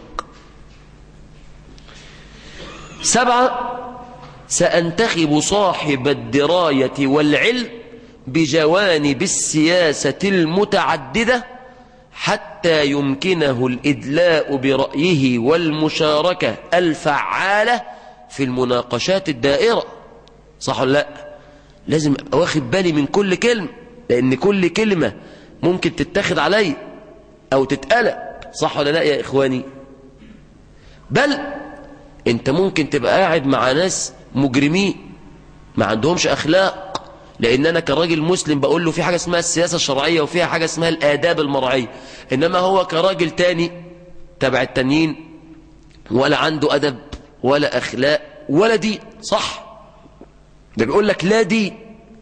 [SPEAKER 2] سبعة سأنتخب صاحب الدراية والعلم بجوانب السياسة المتعددة حتى يمكنه الإدلاء برأيه والمشاركة الفعالة في المناقشات الدائرة صح ولا لا لازم أبقى واخد بالي من كل كلمة لأن كل كلمة ممكن تتخذ علي أو تتقلق صح ولا لا يا إخواني بل انت ممكن تبقى قاعد مع ناس مجرمين ما عندهمش أخلاق لأن أنا كراجل مسلم بقول له في حاجة اسمها السياسة الشرعية وفيها حاجة اسمها الآداب المرعية إنما هو كراجل تاني تبع التانيين ولا عنده أدب ولا أخلاق ولا دين صح ده بيقول لك لا دين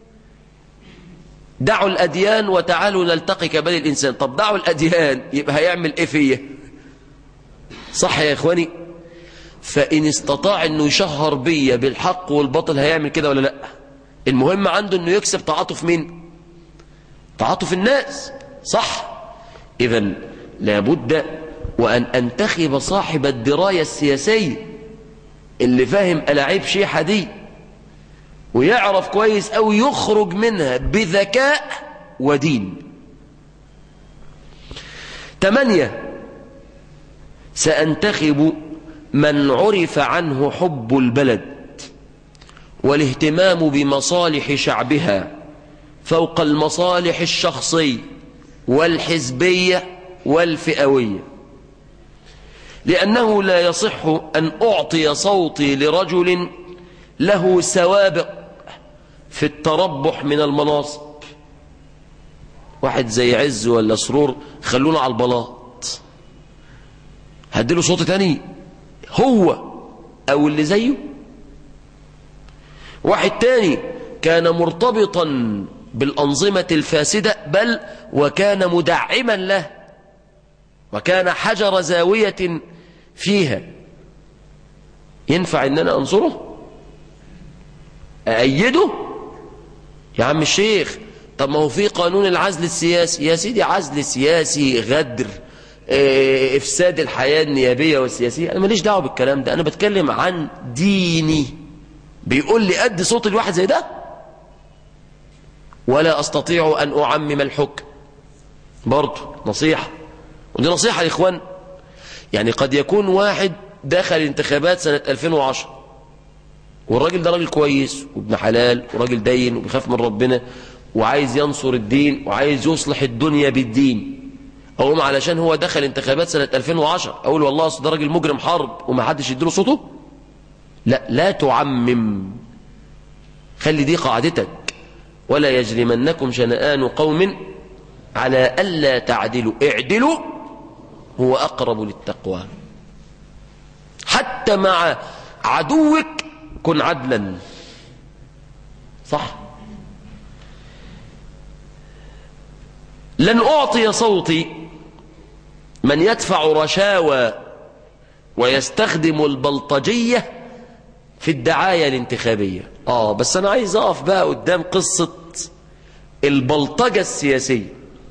[SPEAKER 2] دعوا الأديان وتعالوا نلتقي كبني الإنسان طب دعوا الأديان يبقى هيعمل إيه فيه صح يا إخواني فإن استطاع أنه يشهر بيا بالحق والباطل هيعمل كده ولا لا المهم عنده أنه يكسب تعاطف مين تعاطف الناس صح إذا لابد وأن أنتخب صاحب الدراية السياسية اللي فاهم ألاعيب شيحة دي ويعرف كويس أو يخرج منها بذكاء ودين ثمانية سأنتخب من عرف عنه حب البلد والاهتمام بمصالح شعبها فوق المصالح الشخصية والحزبية والفئوية لأنه لا يصح أن أعطي صوتي لرجل له سوابق في التربح من المناصب واحد زي عز ولا سرور خلونا على البلاط هديله صوت تاني هو أو اللي زيه واحد تاني كان مرتبطا بالأنظمة الفاسدة بل وكان مدعما له وكان حجر زاوية فيها ينفع ان انا انصره اأيده يا عم الشيخ طب ما هو في قانون العزل السياسي يا سيدي عزل سياسي غدر اه افساد الحياة النيابية والسياسية انا ماليش دعوة بالكلام ده انا بتكلم عن ديني بيقول لي ادي صوت الواحد زي ده ولا استطيع ان اعمم الحكم برضه نصيحة ودي نصيحة لإخوان يعني قد يكون واحد دخل انتخابات سنة 2010 والراجل ده راجل كويس وابن حلال وراجل دين وبيخاف من ربنا وعايز ينصر الدين وعايز يصلح الدنيا بالدين أقوم علشان هو دخل انتخابات سنة 2010 أقول والله أصل ده راجل مجرم حرب وما حدش يديله صوته لا لا تعمم خلي دي قاعدتك ولا يجرمنكم شنآن قوم على ألا تعدلوا اعدلوا هو أقرب للتقوى حتى مع عدوك كن عدلا صح لن أعطي صوتي من يدفع رشاوى ويستخدم البلطجية في الدعاية الانتخابية آه بس أنا عايز أقف بقى قدام قصة البلطجة السياسية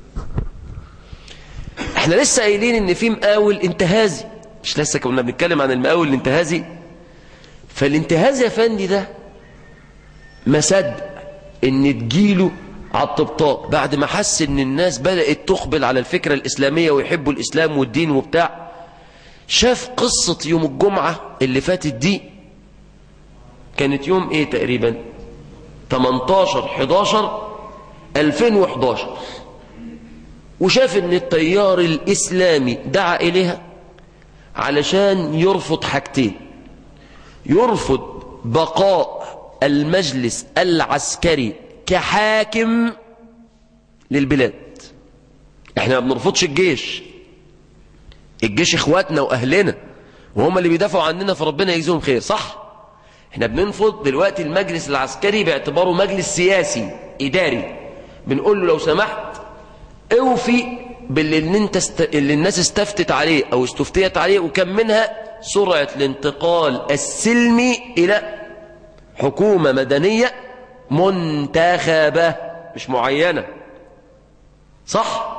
[SPEAKER 2] احنا لسه قايلين ان في مقاول انتهازي مش لسه كنا بنتكلم عن المقاول الانتهازي فالانتهاز يا فندي ده ما صدق ان تجيله على الطبطاب بعد ما حس ان الناس بدأت تقبل على الفكرة الاسلامية ويحبوا الاسلام والدين وبتاع شاف قصة يوم الجمعة اللي فاتت دي كانت يوم ايه تقريبا 18 11 2011 وشاف ان التيار الاسلامي دعا اليها علشان يرفض حاجتين يرفض بقاء المجلس العسكري كحاكم للبلاد احنا ما بنرفضش الجيش الجيش اخواتنا واهلنا وهم اللي بيدافعوا عننا فربنا يجزيهم خير صح احنا بننفض دلوقتي المجلس العسكري باعتباره مجلس سياسي اداري بنقول له لو سمحت اوفي باللي انت است... اللي الناس استفتت عليه او استفتيت عليه وكم منها سرعة الانتقال السلمي الى حكومة مدنية منتخبة مش معينة صح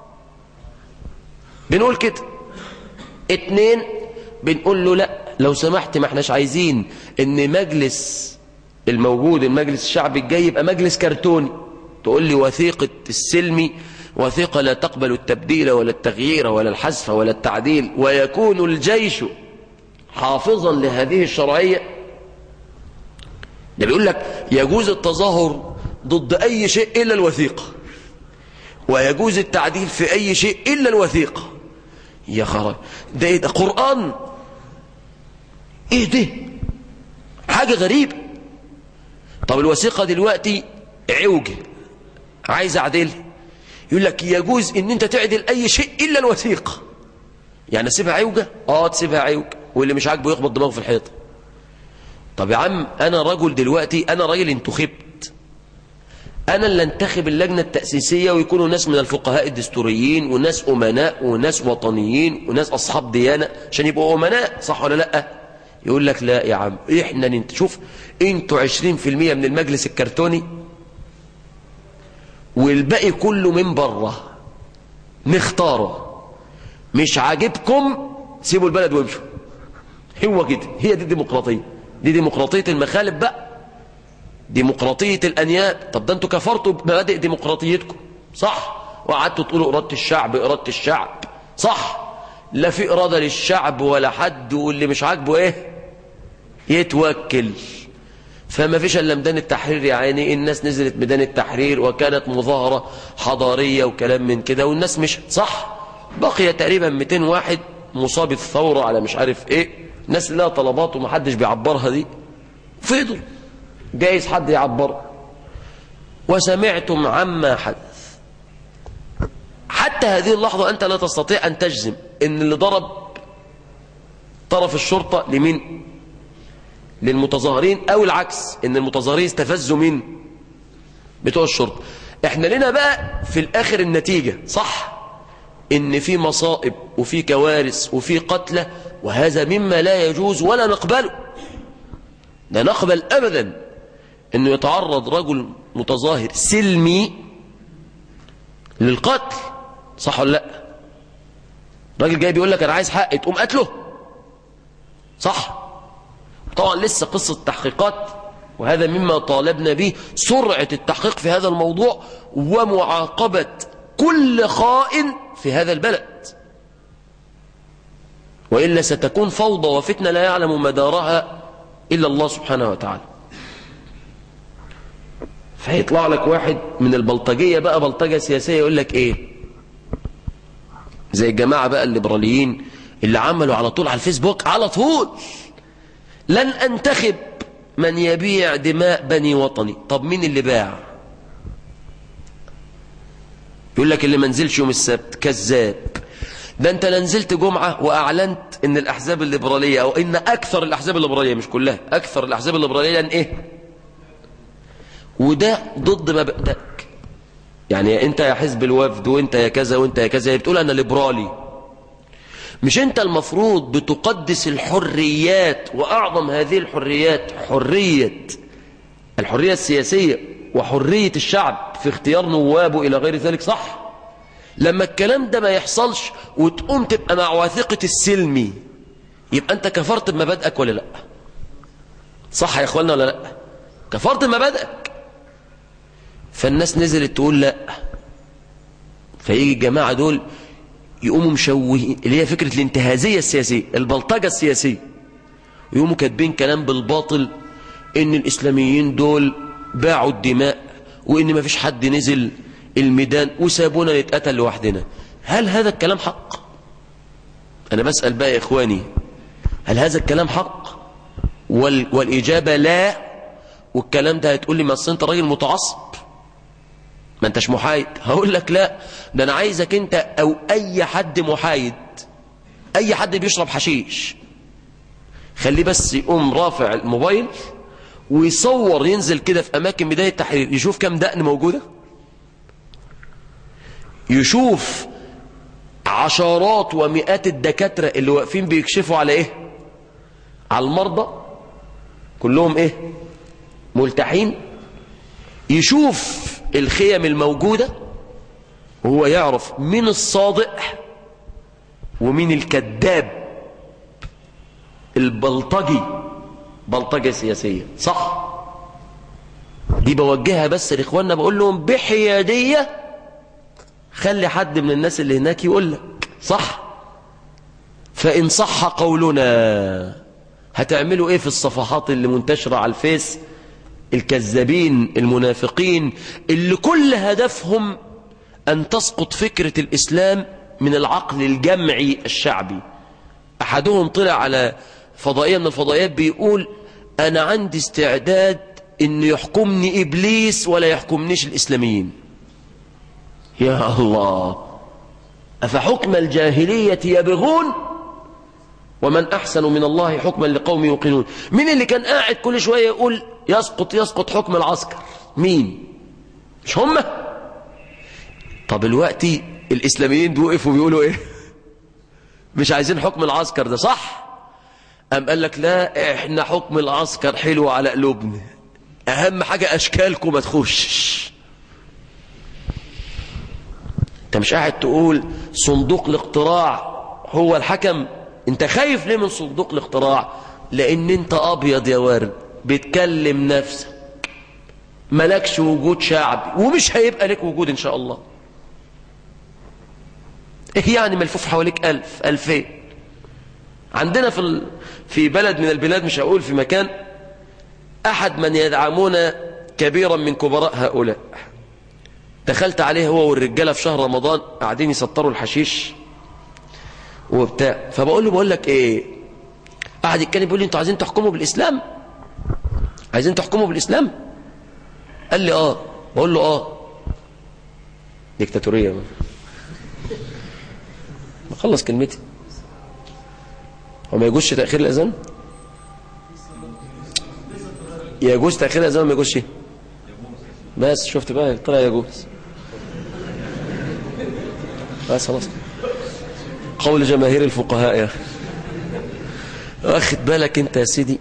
[SPEAKER 2] بنقول كده اتنين بنقول له لا لو سمحت ما احناش عايزين ان مجلس الموجود المجلس الشعبي الجاي يبقى مجلس كرتوني تقول لي وثيقة السلمي وثيقة لا تقبل التبديل ولا التغيير ولا الحذف ولا التعديل ويكون الجيش حافظا لهذه الشرعية ده بيقول لك يجوز التظاهر ضد أي شيء إلا الوثيقة ويجوز التعديل في أي شيء إلا الوثيقة يا خرج ده إيه ده قرآن إيه ده حاجة غريبة طب الوثيقة دلوقتي عوجة عايز أعدل يقول لك يجوز ان انت تعدل اي شيء الا الوثيقه يعني اسيبها عوجه اه تسيبها عوج واللي مش عاجبه يخبط دماغه في الحيطه طب يا عم انا رجل دلوقتي انا راجل انتخبت انا اللي انتخب اللجنه التاسيسيه ويكونوا ناس من الفقهاء الدستوريين وناس امناء وناس وطنيين وناس اصحاب ديانه عشان يبقوا امناء صح ولا لا يقول لك لا يا عم احنا ننت شوف انتوا 20% من المجلس الكرتوني والباقي كله من بره نختاره مش عاجبكم سيبوا البلد وامشوا هو كده هي دي الديمقراطيه دي ديمقراطيه المخالف بقى ديمقراطيه الانياب طب ده انتوا كفرتوا بمبادئ ديمقراطيتكم صح وقعدتوا تقولوا إرادة الشعب إرادة الشعب صح لا في إرادة للشعب ولا حد واللي مش عاجبه إيه يتوكل فما فيش الا ميدان التحرير يا عيني الناس نزلت ميدان التحرير وكانت مظاهرة حضارية وكلام من كده والناس مش صح بقي تقريبا 200 واحد مصاب الثورة على مش عارف ايه الناس اللي لها طلبات ومحدش بيعبرها دي فضل جايز حد يعبر وسمعتم عما حدث حتى هذه اللحظة أنت لا تستطيع أن تجزم إن اللي ضرب طرف الشرطة لمين للمتظاهرين أو العكس إن المتظاهرين استفزوا مين بتوع الشرطة احنا لنا بقى في الآخر النتيجة صح إن في مصائب وفي كوارث وفي قتلى وهذا مما لا يجوز ولا نقبله لا نقبل أبدا أنه يتعرض رجل متظاهر سلمي للقتل صح ولا لا راجل جاي بيقول لك أنا عايز حقي تقوم قتله صح طبعا لسه قصة تحقيقات وهذا مما طالبنا به سرعة التحقيق في هذا الموضوع ومعاقبة كل خائن في هذا البلد وإلا ستكون فوضى وفتنة لا يعلم مدارها إلا الله سبحانه وتعالى فيطلع لك واحد من البلطجية بقى بلطجة سياسية يقول لك إيه زي الجماعة بقى الليبراليين اللي عملوا على طول على الفيسبوك على طول لن أنتخب من يبيع دماء بني وطني طب مين اللي باع يقول لك اللي منزلش يوم السبت كذاب ده انت نزلت جمعة واعلنت ان الاحزاب الليبرالية او ان اكثر الاحزاب الليبرالية مش كلها اكثر الاحزاب الليبرالية ان ايه وده ضد مبدأك يعني انت يا حزب الوفد وانت يا كذا وانت يا كذا بتقول انا ليبرالي مش انت المفروض بتقدس الحريات واعظم هذه الحريات حرية الحرية السياسية وحرية الشعب في اختيار نوابه الى غير ذلك صح لما الكلام ده ما يحصلش وتقوم تبقى مع واثقة السلمي يبقى انت كفرت بمبادئك ولا لا صح يا اخوانا ولا لا كفرت بمبادئك فالناس نزلت تقول لا فيجي الجماعة دول يقوموا مشوهين اللي هي فكرة الانتهازية السياسية البلطجة السياسية يقوموا كاتبين كلام بالباطل ان الاسلاميين دول باعوا الدماء وان ما فيش حد نزل الميدان وسابونا نتقتل لوحدنا هل هذا الكلام حق انا بسأل بقى يا اخواني هل هذا الكلام حق وال والاجابة لا والكلام ده هتقول لي ما أصل انت راجل متعصب ما انتش محايد هقول لك لا ده انا عايزك انت او اي حد محايد اي حد بيشرب حشيش خليه بس يقوم رافع الموبايل ويصور ينزل كده في اماكن بداية التحرير يشوف كم دقن موجودة يشوف عشرات ومئات الدكاترة اللي واقفين بيكشفوا على ايه على المرضى كلهم ايه ملتحين يشوف الخيم الموجودة وهو يعرف مين الصادق ومين الكذاب البلطجي بلطجة سياسية صح دي بوجهها بس لإخواننا بقول لهم بحيادية خلي حد من الناس اللي هناك يقول لك صح فإن صح قولنا هتعملوا ايه في الصفحات اللي منتشرة على الفيس الكذابين المنافقين اللي كل هدفهم أن تسقط فكرة الإسلام من العقل الجمعي الشعبي أحدهم طلع على فضائية من الفضائيات بيقول أنا عندي استعداد أن يحكمني إبليس ولا يحكمنيش الإسلاميين يا الله أفحكم الجاهلية يبغون ومن أحسن من الله حكما لقوم يوقنون مين اللي كان قاعد كل شوية يقول يسقط يسقط حكم العسكر مين مش هم طب الوقت الإسلاميين دول وقفوا بيقولوا إيه مش عايزين حكم العسكر ده صح أم قال لك لا إحنا حكم العسكر حلو على قلوبنا أهم حاجة أشكالكم ما تخشش أنت مش قاعد تقول صندوق الاقتراع هو الحكم أنت خايف ليه من صندوق الاقتراع لأن أنت أبيض يا ورد بتكلم نفسك ملكش وجود شعبي ومش هيبقى لك وجود إن شاء الله ايه يعني ملفوف حواليك ألف ألفين عندنا في ال... في بلد من البلاد مش هقول في مكان أحد من يدعمون كبيرا من كبراء هؤلاء دخلت عليه هو والرجالة في شهر رمضان قاعدين يسطروا الحشيش وبتاع فبقول له بقول لك ايه قاعد يتكلم بيقول لي انتوا عايزين تحكموا بالاسلام عايزين تحكموا بالاسلام قال لي اه بقول له اه ديكتاتوريه بخلص كلمتي هو ما يجوزش تاخير الاذان يجوز تاخير الاذان ما يجوزش بس شفت بقى طلع يجوز بس خلاص قول جماهير الفقهاء يا اخي واخد بالك انت يا سيدي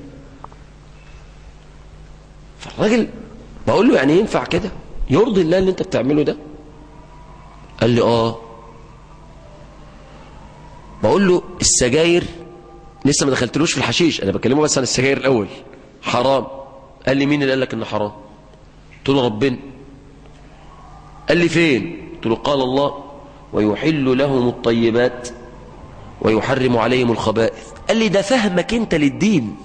[SPEAKER 2] فالراجل بقول له يعني ينفع كده يرضي الله اللي انت بتعمله ده قال لي اه بقول له السجاير لسه ما دخلتلوش في الحشيش انا بكلمه بس عن السجاير الاول حرام قال لي مين اللي قال لك انه حرام قلت له ربنا قال لي فين قلت له قال الله ويحل لهم الطيبات ويحرم عليهم الخبائث قال لي ده فهمك انت للدين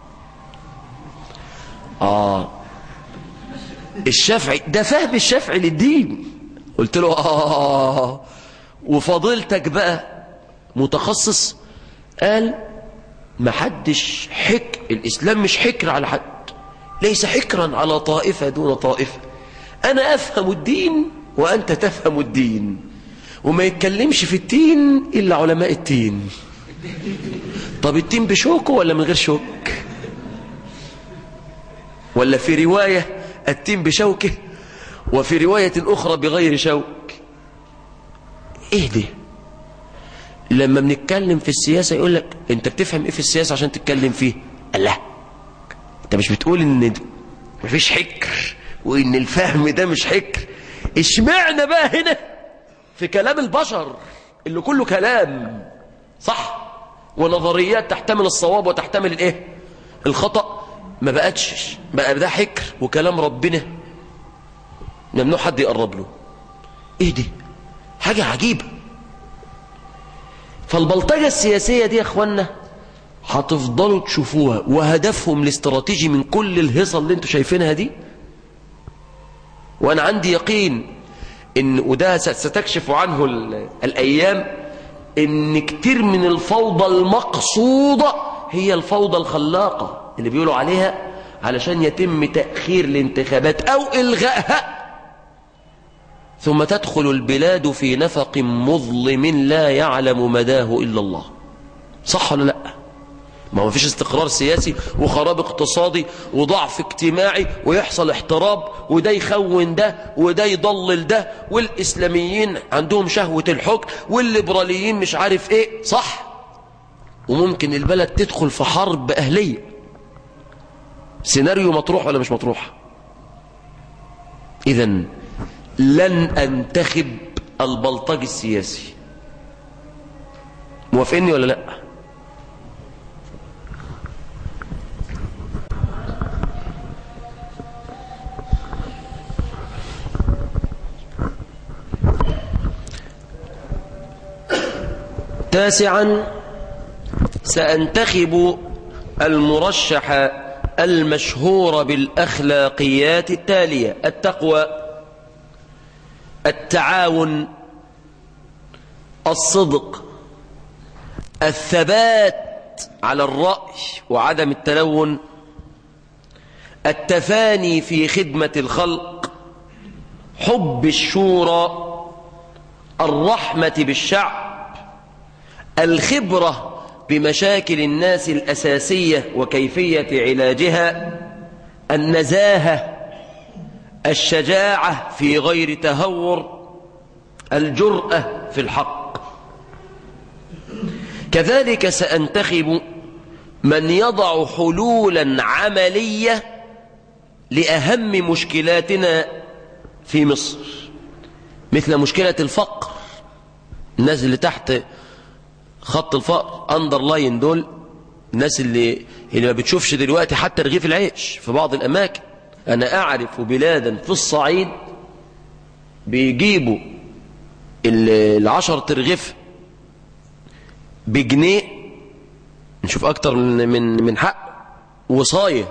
[SPEAKER 2] اه الشافعي ده فهم الشافعي للدين قلت له اه وفضيلتك بقى متخصص قال ما حدش حك الاسلام مش حكر على حد ليس حكرا على طائفة دون طائفة انا افهم الدين وانت تفهم الدين وما يتكلمش في التين الا علماء التين طب التين بشوكه ولا من غير شوك ولا في رواية التين بشوكه وفي رواية أخرى بغير شوك إيه ده لما بنتكلم في السياسة يقول لك أنت بتفهم إيه في السياسة عشان تتكلم فيه الله أنت مش بتقول إن مفيش حكر وإن الفهم ده مش حكر اشمعنا بقى هنا في كلام البشر اللي كله كلام صح ونظريات تحتمل الصواب وتحتمل الايه الخطأ ما بقتش بقى ده حكر وكلام ربنا ممنوع حد يقرب له ايه دي حاجة عجيبة فالبلطجة السياسية دي يا اخوانا هتفضلوا تشوفوها وهدفهم الاستراتيجي من كل الهصة اللي انتوا شايفينها دي وانا عندي يقين ان وده ستكشف عنه الايام ان كتير من الفوضى المقصودة هي الفوضى الخلاقة اللي بيقولوا عليها علشان يتم تأخير الانتخابات او الغائها ثم تدخل البلاد في نفق مظلم لا يعلم مداه الا الله صح ولا لا ما هو فيش استقرار سياسي وخراب اقتصادي وضعف اجتماعي ويحصل احتراب وده يخون ده وده يضلل ده والإسلاميين عندهم شهوة الحكم والليبراليين مش عارف ايه صح وممكن البلد تدخل في حرب أهلية سيناريو مطروح ولا مش مطروح إذا لن أنتخب البلطجي السياسي موافقني ولا لأ تاسعا سأنتخب المرشح المشهور بالأخلاقيات التالية التقوى التعاون الصدق الثبات على الرأي وعدم التلون التفاني في خدمة الخلق حب الشورى الرحمة بالشعب الخبرة بمشاكل الناس الأساسية وكيفية علاجها النزاهة الشجاعة في غير تهور الجرأة في الحق كذلك سأنتخب من يضع حلولا عملية لأهم مشكلاتنا في مصر مثل مشكلة الفقر الناس اللي تحت خط الفقر اندرلاين دول الناس اللي اللي ما بتشوفش دلوقتي حتى رغيف العيش في بعض الاماكن انا اعرف بلادا في الصعيد بيجيبوا العشر ترغيف بجنيه نشوف اكتر من من من حق وصايه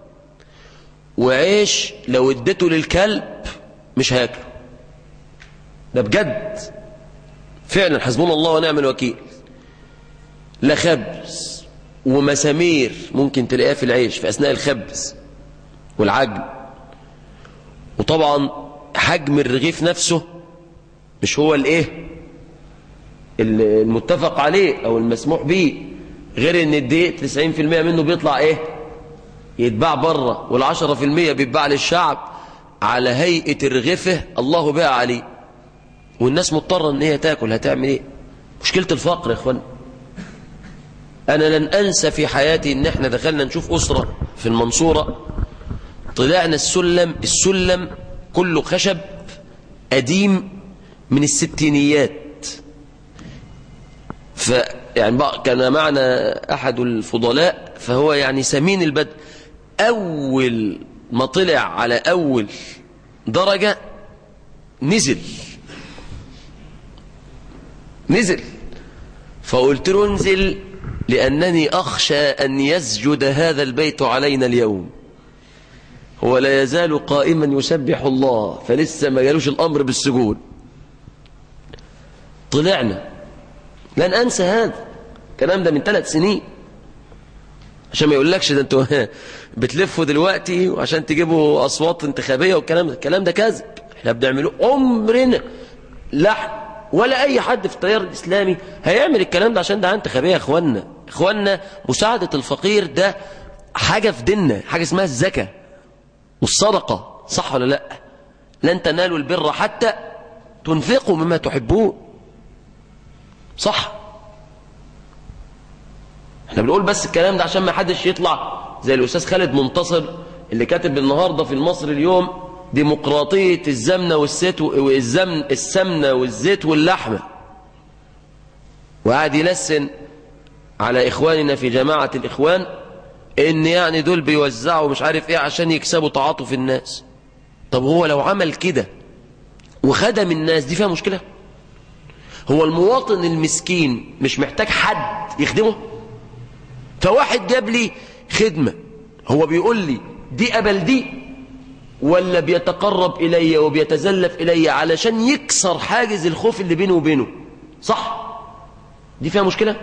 [SPEAKER 2] وعيش لو اديته للكلب مش هياكله ده بجد فعلا حسبنا الله ونعم الوكيل لا خبز ومسامير ممكن تلاقيها في العيش في أثناء الخبز والعجن وطبعا حجم الرغيف نفسه مش هو الايه المتفق عليه او المسموح به غير ان الدقيق 90% منه بيطلع ايه يتباع بره والعشرة في المية بيتباع للشعب على هيئة الرغفة الله بها عليه والناس مضطرة ان هي تاكل هتعمل ايه مشكلة الفقر يا اخوان انا لن انسى في حياتي ان احنا دخلنا نشوف اسرة في المنصورة طلعنا السلم السلم كله خشب قديم من الستينيات ف يعني بقى كان معنا احد الفضلاء فهو يعني سمين البدء اول ما طلع على اول درجة نزل نزل فقلت له انزل لأنني أخشى أن يسجد هذا البيت علينا اليوم هو لا يزال قائما يسبح الله فلسه ما جالوش الأمر بالسجود طلعنا لن أنسى هذا الكلام ده من ثلاث سنين عشان ما يقولكش ده انتوا بتلفوا دلوقتي وعشان تجيبوا أصوات انتخابية والكلام ده الكلام ده كذب احنا بنعمله عمرنا لحن ولا أي حد في التيار الإسلامي هيعمل الكلام ده عشان ده انتخابية يا إخوانا إخوانا مساعدة الفقير ده حاجة في ديننا حاجة اسمها الزكاة والصدقة صح ولا لا لن تنالوا البر حتى تنفقوا مما تحبون صح احنا بنقول بس الكلام ده عشان ما حدش يطلع زي الأستاذ خالد منتصر اللي كاتب النهاردة في المصري اليوم ديمقراطية الزمنة والزيت والزمن السمنة والزيت واللحمة وقعد يلسن على إخواننا في جماعة الإخوان إن يعني دول بيوزعوا مش عارف إيه عشان يكسبوا تعاطف الناس طب هو لو عمل كده وخدم الناس دي فيها مشكلة هو المواطن المسكين مش محتاج حد يخدمه فواحد جاب لي خدمة هو بيقول لي دي قبل دي ولا بيتقرب إلي وبيتزلف إلي علشان يكسر حاجز الخوف اللي بينه وبينه صح دي فيها مشكلة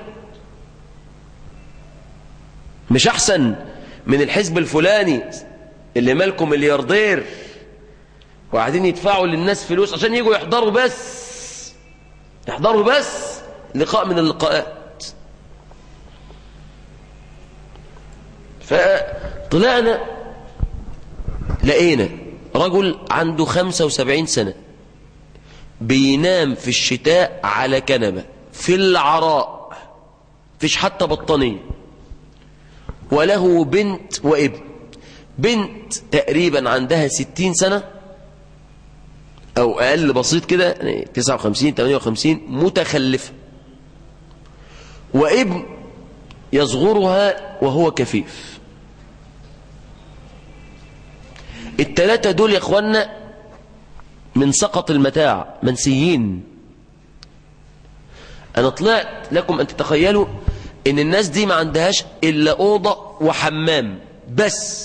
[SPEAKER 2] مش أحسن من الحزب الفلاني اللي مالكم ملياردير وقاعدين يدفعوا للناس فلوس عشان يجوا يحضروا بس يحضروا بس لقاء من اللقاءات فطلعنا لقينا رجل عنده 75 سنة بينام في الشتاء على كنبة في العراء فيش حتى بطانية وله بنت وابن بنت تقريبا عندها 60 سنة أو أقل بسيط كده يعني 59 58 متخلفة وابن يصغرها وهو كفيف التلاتة دول يا اخوانا من سقط المتاع منسيين انا طلعت لكم ان تتخيلوا ان الناس دي ما عندهاش الا اوضة وحمام بس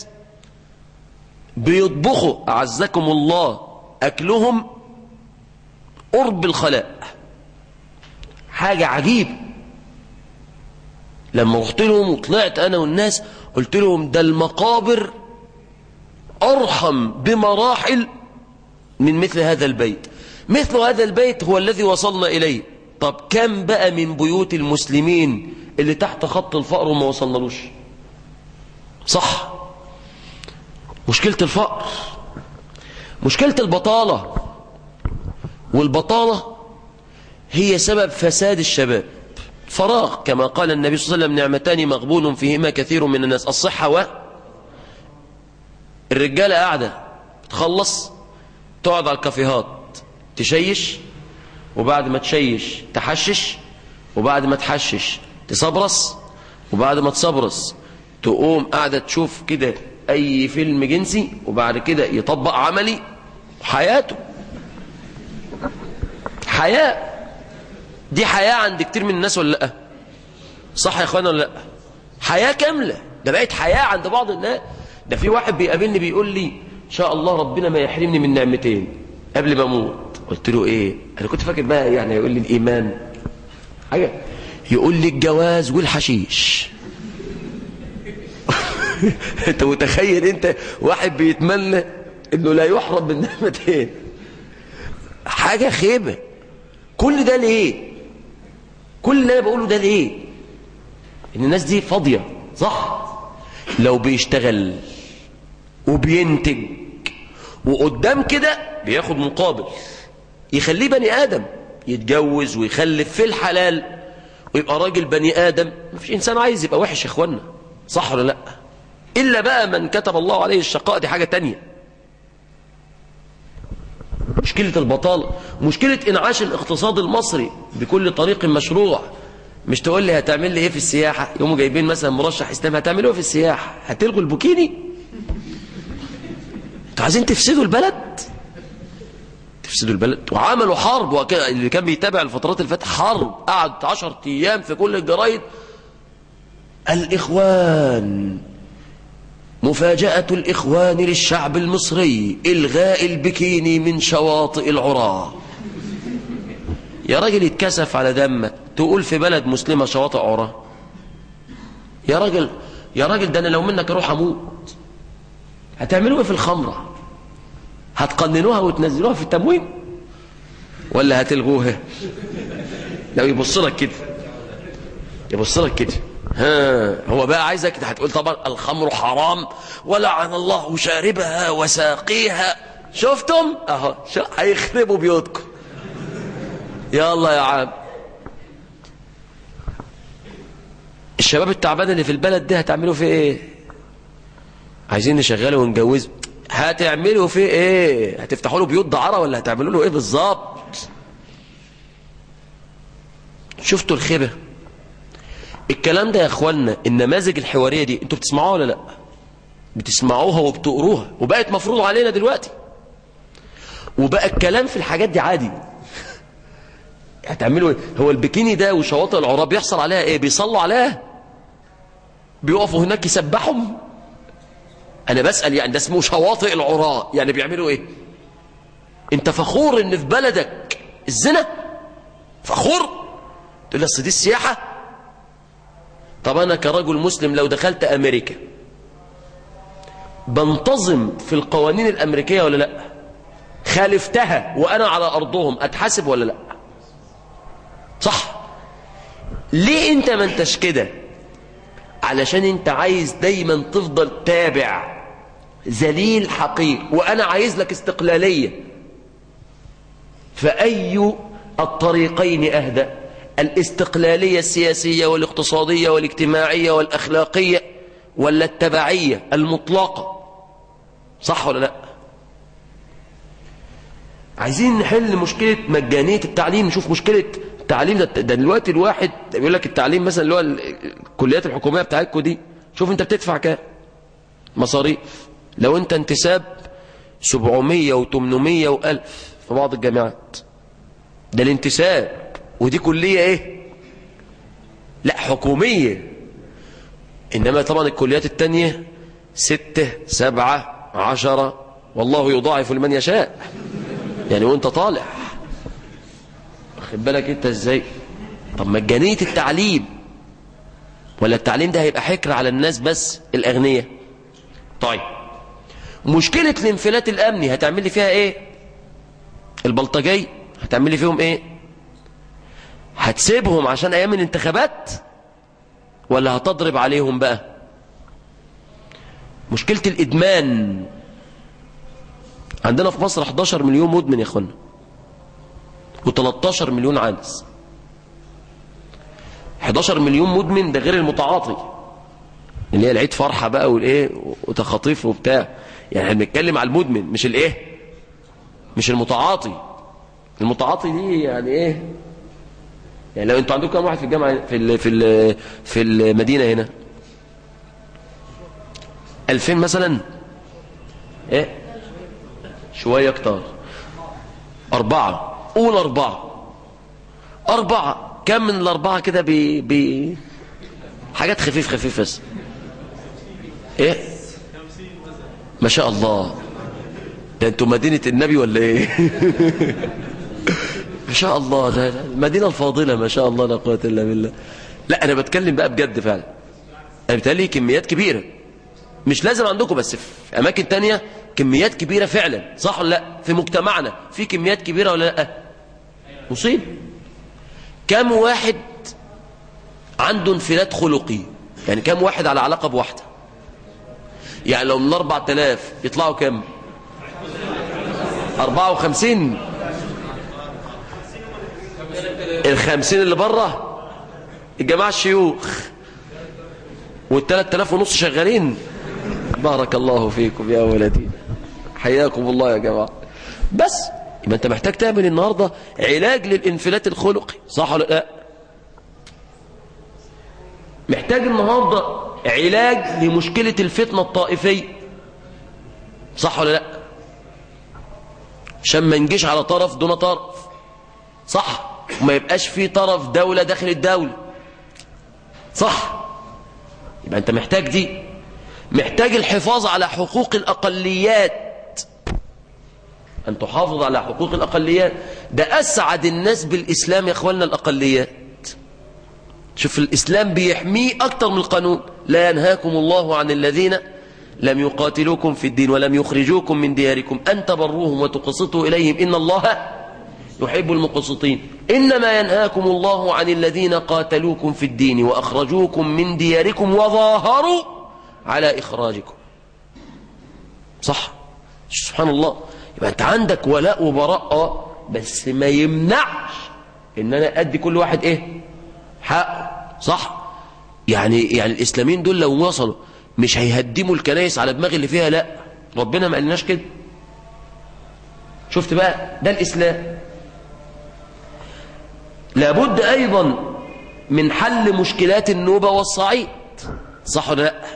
[SPEAKER 2] بيطبخوا اعزكم الله اكلهم قرب الخلاء حاجة عجيبة لما رحت لهم وطلعت انا والناس قلت لهم ده المقابر أرحم بمراحل من مثل هذا البيت مثل هذا البيت هو الذي وصلنا إليه طب كم بقى من بيوت المسلمين اللي تحت خط الفقر وما وصلنالوش صح مشكلة الفقر مشكلة البطالة والبطالة هي سبب فساد الشباب فراغ كما قال النبي صلى الله عليه وسلم نعمتان مغبون فيهما كثير من الناس الصحة و الرجالة قاعدة تخلص تقعد على الكافيهات تشيش وبعد ما تشيش تحشش وبعد ما تحشش تصبرص وبعد ما تصبرص تقوم قاعدة تشوف كده أي فيلم جنسي وبعد كده يطبق عملي حياته حياة دي حياة عند كتير من الناس ولا لأ صح يا اخوانا ولا لا حياة كاملة ده بقت حياة عند بعض الناس ده في واحد بيقابلني بيقول لي ان شاء الله ربنا ما يحرمني من نعمتين قبل ما اموت قلت له ايه انا كنت فاكر بقى يعني يقول لي الايمان حاجة يقول لي الجواز والحشيش انت متخيل انت واحد بيتمنى انه لا يحرم من نعمتين حاجة خيبة كل ده ليه كل اللي انا بقوله ده ليه ان الناس دي فاضية صح لو بيشتغل وبينتج وقدام كده بياخد مقابل يخليه بني آدم يتجوز ويخلف في الحلال ويبقى راجل بني آدم مفيش إنسان عايز يبقى وحش يا إخوانا صح ولا لا إلا بقى من كتب الله عليه الشقاء دي حاجة تانية مشكلة البطالة مشكلة إنعاش الاقتصاد المصري بكل طريق مشروع مش تقول لي هتعمل لي ايه في السياحة يوم جايبين مثلا مرشح اسلامي هتعملوا ايه في السياحة هتلغوا البوكيني انتوا عايزين تفسدوا البلد تفسدوا البلد وعملوا حرب وكده اللي كان بيتابع الفترات اللي فاتت حرب قعد 10 ايام في كل الجرايد الاخوان مفاجأة الإخوان للشعب المصري إلغاء البكيني من شواطئ العراة يا راجل يتكسف على دمك تقول في بلد مسلمة شواطئ عراة يا راجل يا راجل ده أنا لو منك أروح أموت هتعملوا إيه في الخمرة هتقننوها وتنزلوها في التموين ولا هتلغوها لو يبص لك كده يبص لك كده ها هو بقى عايزك هتقول طبعا الخمر حرام ولعن الله شاربها وساقيها شفتم اهو هيخربوا بيوتكم يلا يا عم الشباب التعبان اللي في البلد دي هتعملوا فيه ايه عايزين نشغله ونجوزه هتعملوا فيه ايه هتفتحوا له بيوت دعاره ولا هتعملوا له ايه بالظبط شفتوا الخيبه الكلام ده يا اخوانا النماذج الحواريه دي انتوا بتسمعوها ولا لا بتسمعوها وبتقروها وبقت مفروض علينا دلوقتي وبقى الكلام في الحاجات دي عادي هتعملوا ايه هو البكيني ده وشواطئ العراة بيحصل عليها ايه بيصلوا عليها بيقفوا هناك يسبحهم انا بسأل يعني ده اسمه شواطئ العراة يعني بيعملوا ايه انت فخور ان في بلدك الزنا فخور تقول لي دي السياحة طب انا كرجل مسلم لو دخلت امريكا بنتظم في القوانين الامريكية ولا لا خالفتها وانا على ارضهم اتحاسب ولا لا صح ليه انت ما انتش كده علشان انت عايز دايما تفضل تابع ذليل حقير وانا عايز لك استقلالية فأي الطريقين أهدى الاستقلالية السياسية والاقتصادية والاجتماعية والأخلاقية ولا التبعية المطلقة صح ولا لا عايزين نحل مشكلة مجانية التعليم نشوف مشكلة التعليم ده, ده دلوقتي الواحد بيقول لك التعليم مثلا اللي هو الكليات الحكومية بتاعتكم دي شوف انت بتدفع كام مصاريف لو انت انتساب 700 و800 و1000 في بعض الجامعات ده الانتساب ودي كلية ايه لا حكومية انما طبعا الكليات التانية ستة سبعة عشرة والله يضاعف لمن يشاء يعني وانت طالع واخد بالك انت ازاي طب مجانية التعليم ولا التعليم ده هيبقى حكر على الناس بس الاغنياء طيب مشكلة الانفلات الامني هتعمل لي فيها ايه البلطجي هتعمل لي فيهم ايه هتسيبهم عشان ايام الانتخابات ولا هتضرب عليهم بقى مشكلة الادمان عندنا في مصر 11 مليون مدمن يا اخوانا و13 مليون عانس 11 مليون مدمن ده غير المتعاطي اللي هي العيد فرحة بقى والايه وتخاطيف وبتاع يعني احنا بنتكلم على المدمن مش الايه مش المتعاطي المتعاطي دي يعني ايه يعني لو انتوا عندكم كام واحد في الجامعه في ال في ال في المدينه هنا 2000 مثلا ايه شويه اكتر اربعه قول اربعه اربعه كم من الاربعه كده بي بي حاجات خفيف خفيف بس ايه ما شاء الله ده انتوا مدينة النبي ولا ايه ما شاء الله ده ده المدينة الفاضلة ما شاء الله لا قوة الا بالله لا انا بتكلم بقى بجد فعلا انا بتهيألي كميات كبيرة مش لازم عندكم بس في اماكن تانية كميات كبيرة فعلا صح ولا لا في مجتمعنا في كميات كبيرة ولا لا مصيب كم واحد عنده انفلات خلقي يعني كم واحد على علاقة بواحدة يعني لو من 4000 يطلعوا كم 54 الخمسين اللي بره الجماعة الشيوخ والثلاث آلاف ونص شغالين بارك الله فيكم يا ولدي حياكم الله يا جماعة بس يبقى انت محتاج تعمل النهاردة علاج للانفلات الخلقي صح ولا لا محتاج النهاردة علاج لمشكلة الفتنة الطائفية صح ولا لا عشان ما نجيش على طرف دون طرف صح وما يبقاش في طرف دولة داخل الدولة صح يبقى انت محتاج دي محتاج الحفاظ على حقوق الأقليات أن تحافظ على حقوق الأقليات ده أسعد الناس بالإسلام يا أخواننا الأقليات شوف الإسلام بيحميه أكتر من القانون لا ينهاكم الله عن الذين لم يقاتلوكم في الدين ولم يخرجوكم من دياركم أن تبروهم وتقسطوا إليهم إن الله يحب المقسطين إنما ينهاكم الله عن الذين قاتلوكم في الدين وأخرجوكم من دياركم وظاهروا على إخراجكم صح سبحان الله يبقى أنت عندك ولاء وبراء آه بس ما يمنعش إن أنا أدي كل واحد إيه حقه صح يعني يعني الإسلاميين دول لو وصلوا مش هيهدموا الكنائس على دماغ اللي فيها لا ربنا ما قالناش كده شفت بقى ده الإسلام لابد أيضا من حل مشكلات النوبة والصعيد صح ولا لا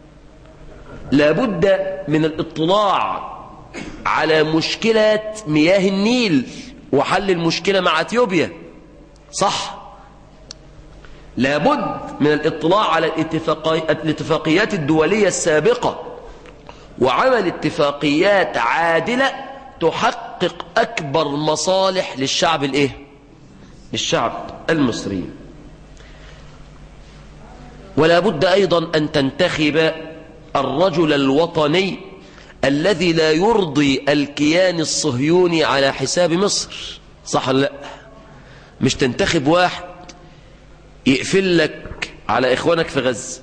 [SPEAKER 2] لابد من الاطلاع على مشكلة مياه النيل وحل المشكلة مع اثيوبيا صح لابد من الاطلاع على الاتفاقيات الدولية السابقة وعمل اتفاقيات عادلة تحقق أكبر مصالح للشعب الايه للشعب المصري ولا بد أيضا أن تنتخب الرجل الوطني الذي لا يرضي الكيان الصهيوني على حساب مصر صح ولا لا مش تنتخب واحد يقفل لك على إخوانك في غزة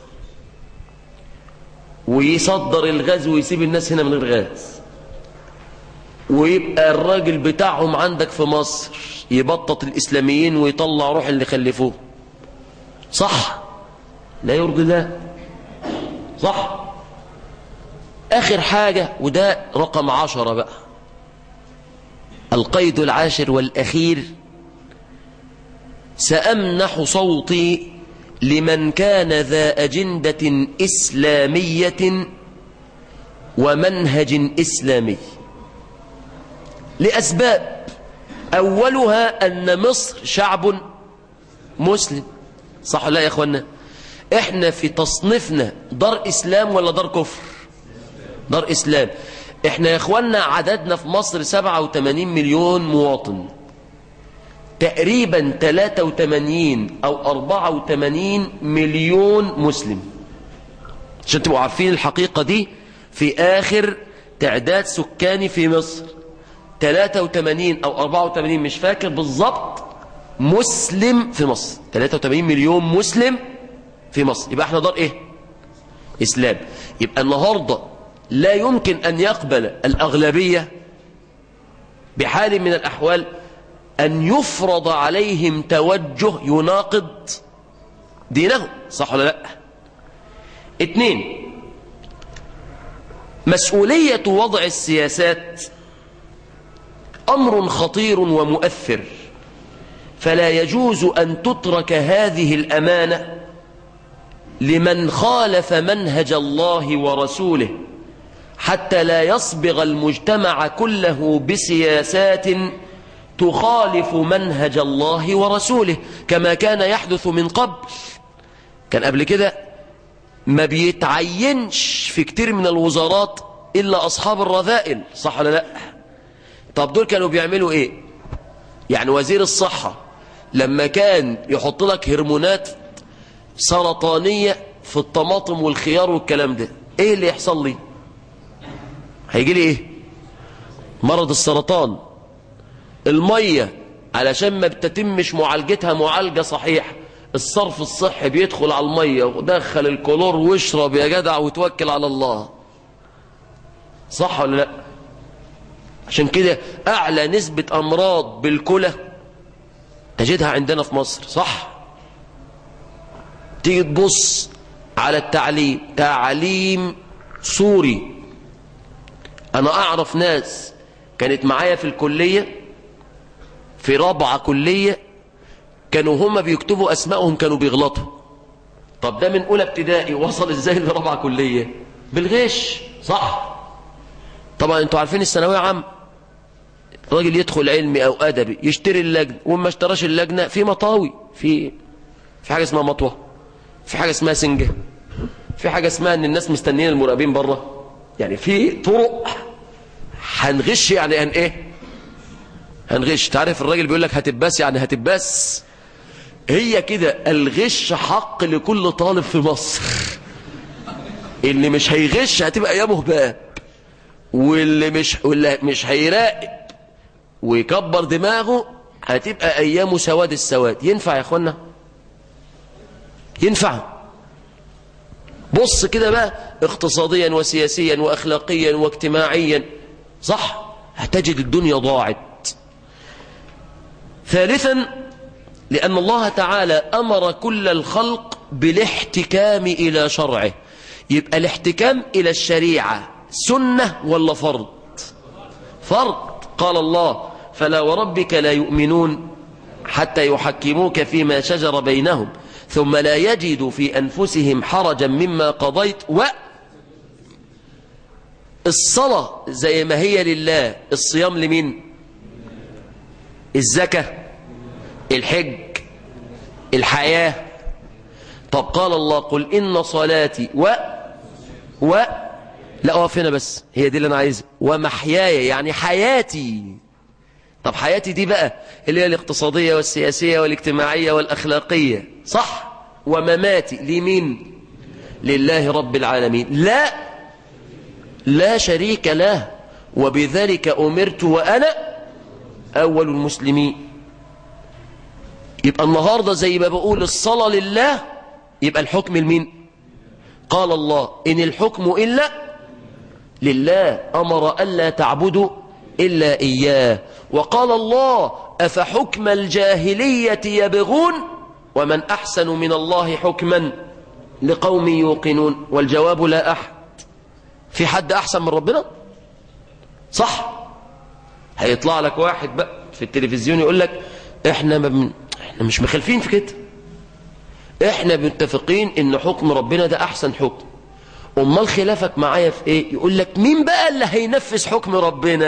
[SPEAKER 2] ويصدر الغاز ويسيب الناس هنا من غير غاز ويبقى الراجل بتاعهم عندك في مصر يبطط الإسلاميين ويطلع روح اللي خلفوه صح لا يرضي الله صح آخر حاجة وده رقم عشرة بقى القيد العاشر والأخير سأمنح صوتي لمن كان ذا أجندة إسلامية ومنهج إسلامي لأسباب أولها أن مصر شعب مسلم صح لا يا أخوانا إحنا في تصنيفنا دار إسلام ولا دار كفر دار إسلام إحنا يا أخوانا عددنا في مصر 87 مليون مواطن تقريبا 83 أو 84 مليون مسلم عشان تبقوا عارفين الحقيقة دي في آخر تعداد سكاني في مصر 83 أو 84 مش فاكر بالظبط مسلم في مصر 83 مليون مسلم في مصر يبقى احنا دار ايه إسلام يبقى النهاردة لا يمكن أن يقبل الأغلبية بحال من الأحوال أن يفرض عليهم توجه يناقض دينهم صح ولا لا اثنين مسؤولية وضع السياسات أمر خطير ومؤثر فلا يجوز أن تترك هذه الأمانة لمن خالف منهج الله ورسوله حتى لا يصبغ المجتمع كله بسياسات تخالف منهج الله ورسوله كما كان يحدث من قبل كان قبل كده ما بيتعينش في كتير من الوزارات إلا أصحاب الرذائل صح ولا لا طب دول كانوا بيعملوا إيه يعني وزير الصحة لما كان يحط لك هرمونات سرطانية في الطماطم والخيار والكلام ده ايه اللي يحصل لي هيجي لي ايه مرض السرطان المية علشان ما بتتمش معالجتها معالجة صحيحة الصرف الصحي بيدخل على المية ودخل الكلور واشرب يا جدع وتوكل على الله صح ولا لا عشان كده اعلى نسبة امراض بالكلى تجدها عندنا في مصر صح تيجي تبص على التعليم تعليم سوري انا اعرف ناس كانت معايا في الكلية في رابعة كلية كانوا هم بيكتبوا اسمائهم كانوا بيغلطوا طب ده من اولى ابتدائي وصل ازاي لرابعة كلية بالغش صح طبعا انتوا عارفين الثانويه عام راجل يدخل علمي او ادبي يشتري اللجنه وما اشتراش اللجنه في مطاوي في في حاجه اسمها مطوه في حاجه اسمها سنجه في حاجه اسمها ان الناس مستنيين المراقبين بره يعني في طرق هنغش يعني ان ايه هنغش تعرف الراجل بيقول لك هتباس يعني هتباس هي كده الغش حق لكل طالب في مصر اللي مش هيغش هتبقى ايامه باب واللي مش واللي مش هيراقب ويكبر دماغه هتبقى ايامه سواد السواد ينفع يا اخوانا ينفع بص كده بقى اقتصاديا وسياسيا واخلاقيا واجتماعيا صح هتجد الدنيا ضاعت ثالثا لأن الله تعالى أمر كل الخلق بالاحتكام إلى شرعه يبقى الاحتكام إلى الشريعة سنة ولا فرض فرض قال الله فلا وربك لا يؤمنون حتى يحكموك فيما شجر بينهم ثم لا يجدوا في أنفسهم حرجا مما قضيت و الصلاة زي ما هي لله الصيام لمين الزكاة الحج الحياة طب قال الله قل إن صلاتي و و لا اقف هنا بس هي دي اللي انا عايزها ومحياي يعني حياتي طب حياتي دي بقى اللي هي الاقتصادية والسياسية والاجتماعية والأخلاقية صح ومماتي لمين لله رب العالمين لا لا شريك له وبذلك أمرت وأنا أول المسلمين يبقى النهاردة زي ما بقول الصلاة لله يبقى الحكم لمين قال الله إن الحكم إلا لله أمر ألا تعبدوا إلا إياه وقال الله أفحكم الجاهلية يبغون ومن أحسن من الله حكما لقوم يوقنون والجواب لا أحد في حد أحسن من ربنا صح هيطلع لك واحد بقى في التلفزيون يقول لك احنا, ما بن... احنا مش مخالفين في كده احنا متفقين ان حكم ربنا ده احسن حكم امال خلافك معايا في ايه يقول لك مين بقى اللي هينفذ حكم ربنا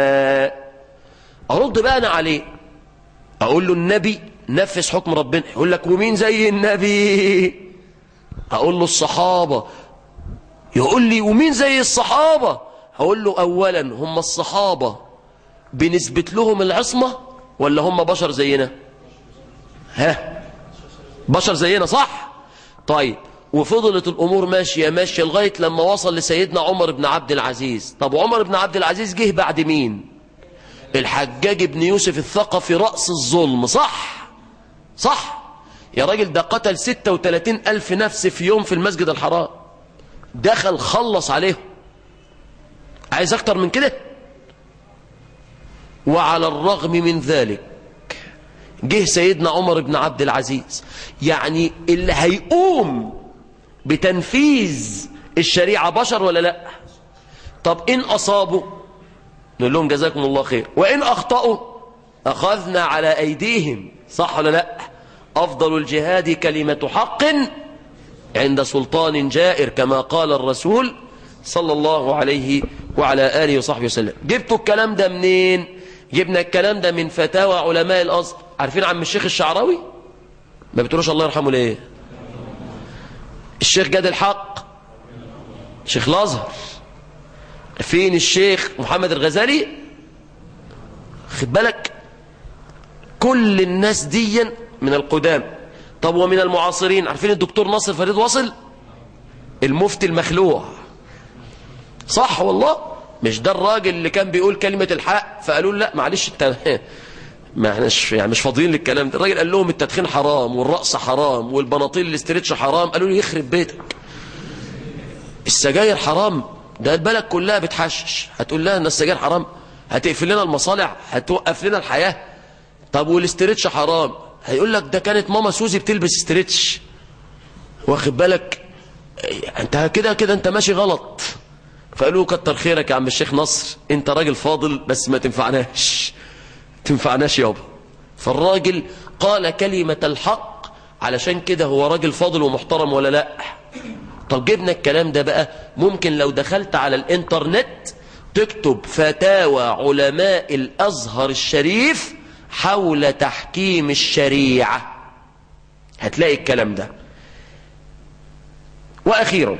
[SPEAKER 2] ارد بقى انا عليه اقول له النبي نفذ حكم ربنا يقول لك ومين زي النبي اقول له الصحابة يقول لي ومين زي الصحابة هقول له اولا هم الصحابة بنسبة لهم العصمة ولا هم بشر زينا ها بشر زينا صح طيب وفضلت الأمور ماشية ماشية لغاية لما وصل لسيدنا عمر بن عبد العزيز طب عمر بن عبد العزيز جه بعد مين الحجاج بن يوسف الثقفي رأس الظلم صح صح يا راجل ده قتل 36 ألف نفس في يوم في المسجد الحرام دخل خلص عليهم عايز أكتر من كده وعلى الرغم من ذلك جه سيدنا عمر بن عبد العزيز يعني اللي هيقوم بتنفيذ الشريعة بشر ولا لا طب إن أصابوا نقول لهم جزاكم الله خير وإن أخطأوا أخذنا على أيديهم صح ولا لا أفضل الجهاد كلمة حق عند سلطان جائر كما قال الرسول صلى الله عليه وعلى آله وصحبه وسلم جبتوا الكلام ده منين جبنا الكلام ده من فتاوى علماء الأصل عارفين عم الشيخ الشعراوي ما بتقولوش الله يرحمه ليه الشيخ جاد الحق شيخ الازهر فين الشيخ محمد الغزالي خد بالك كل الناس دي من القدام طب ومن المعاصرين عارفين الدكتور ناصر فريد واصل المفتي المخلوع صح والله مش ده الراجل اللي كان بيقول كلمة الحق فقالوا له لا معلش انت ما احناش يعني مش فاضيين للكلام ده الراجل قال لهم التدخين حرام والرقص حرام والبناطيل الاسترتش حرام قالوا له يخرب بيتك السجاير حرام ده البلد كلها بتحشش هتقول لها ان السجاير حرام هتقفل لنا المصالح هتوقف لنا الحياة طب والاسترتش حرام هيقول لك ده كانت ماما سوزي بتلبس استرتش واخد بالك انت كده كده انت ماشي غلط فقالوا كتر خيرك يا عم الشيخ نصر انت راجل فاضل بس ما تنفعناش تنفعناش يابا فالراجل قال كلمة الحق علشان كده هو راجل فاضل ومحترم ولا لا طب جبنا الكلام ده بقى ممكن لو دخلت على الانترنت تكتب فتاوى علماء الأزهر الشريف حول تحكيم الشريعة هتلاقي الكلام ده وأخيرا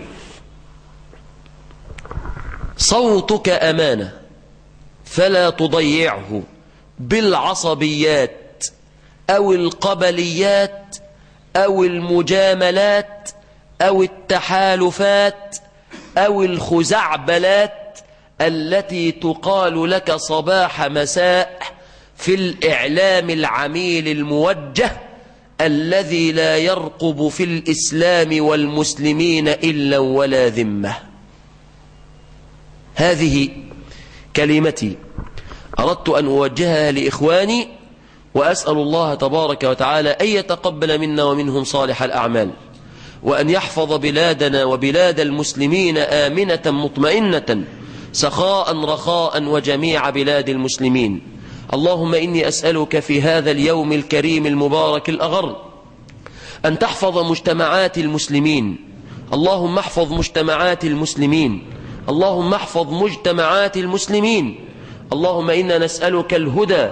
[SPEAKER 2] صوتك أمانة فلا تضيعه بالعصبيات أو القبليات أو المجاملات أو التحالفات أو الخزعبلات التي تقال لك صباح مساء في الإعلام العميل الموجه الذي لا يرقب في الإسلام والمسلمين إلا ولا ذمة هذه كلمتي أردت أن أوجهها لإخواني وأسأل الله تبارك وتعالى أن يتقبل منا ومنهم صالح الأعمال وأن يحفظ بلادنا وبلاد المسلمين آمنة مطمئنة سخاء رخاء وجميع بلاد المسلمين اللهم إني أسألك في هذا اليوم الكريم المبارك الأغر أن تحفظ مجتمعات المسلمين اللهم احفظ مجتمعات المسلمين اللهم احفظ مجتمعات المسلمين اللهم إنا نسألك الهدى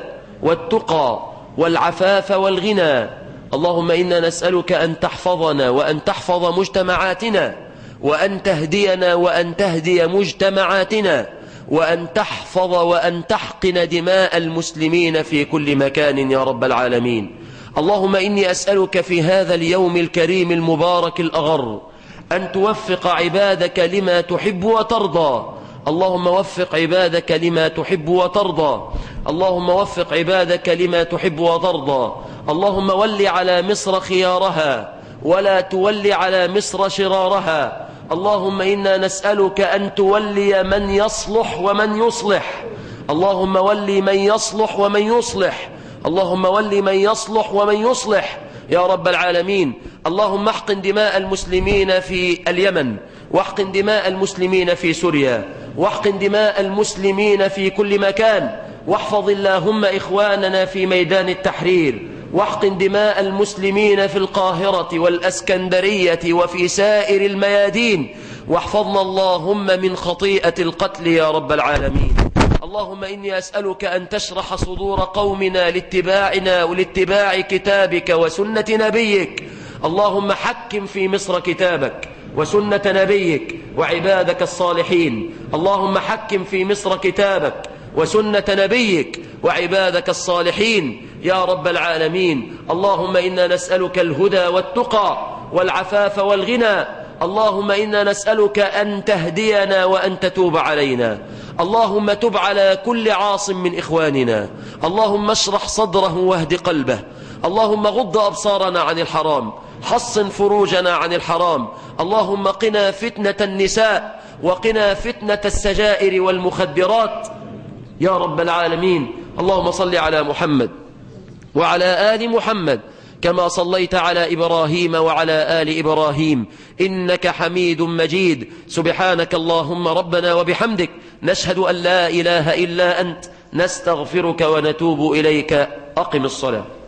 [SPEAKER 2] والتقى والعفاف والغنى اللهم إنا نسألك أن تحفظنا وأن تحفظ مجتمعاتنا وأن تهدينا وأن تهدي مجتمعاتنا وأن تحفظ وأن تحقن دماء المسلمين في كل مكان يا رب العالمين اللهم إني أسألك في هذا اليوم الكريم المبارك الأغر أن توفق عبادك لما تحب وترضى اللهم وفق عبادك لما تحب وترضى اللهم وفق عبادك لما تحب وترضى اللهم ول على مصر خيارها ولا تول على مصر شرارها اللهم إنا نسألك أن تولي من يصلح ومن يصلح اللهم ولي من يصلح ومن يصلح اللهم ولي من يصلح ومن يصلح يا رب العالمين اللهم احقن دماء المسلمين في اليمن واحقن دماء المسلمين في سوريا واحقن دماء المسلمين في كل مكان واحفظ اللهم إخواننا في ميدان التحرير واحقن دماء المسلمين في القاهرة والأسكندرية وفي سائر الميادين واحفظنا اللهم من خطيئة القتل يا رب العالمين اللهم إني أسألك أن تشرح صدور قومنا لاتباعنا ولاتباع كتابك وسنة نبيك اللهم حكم في مصر كتابك وسنة نبيك وعبادك الصالحين اللهم حكم في مصر كتابك وسنة نبيك وعبادك الصالحين يا رب العالمين اللهم إنا نسألك الهدى والتقى والعفاف والغنى اللهم إنا نسألك أن تهدينا وأن تتوب علينا اللهم تب على كل عاص من إخواننا اللهم اشرح صدره واهد قلبه اللهم غض أبصارنا عن الحرام حصن فروجنا عن الحرام اللهم قنا فتنة النساء وقنا فتنة السجائر والمخدرات يا رب العالمين اللهم صل على محمد وعلى آل محمد كما صليت على إبراهيم وعلى آل إبراهيم إنك حميد مجيد سبحانك اللهم ربنا وبحمدك نشهد أن لا إله إلا أنت نستغفرك ونتوب إليك أقم الصلاة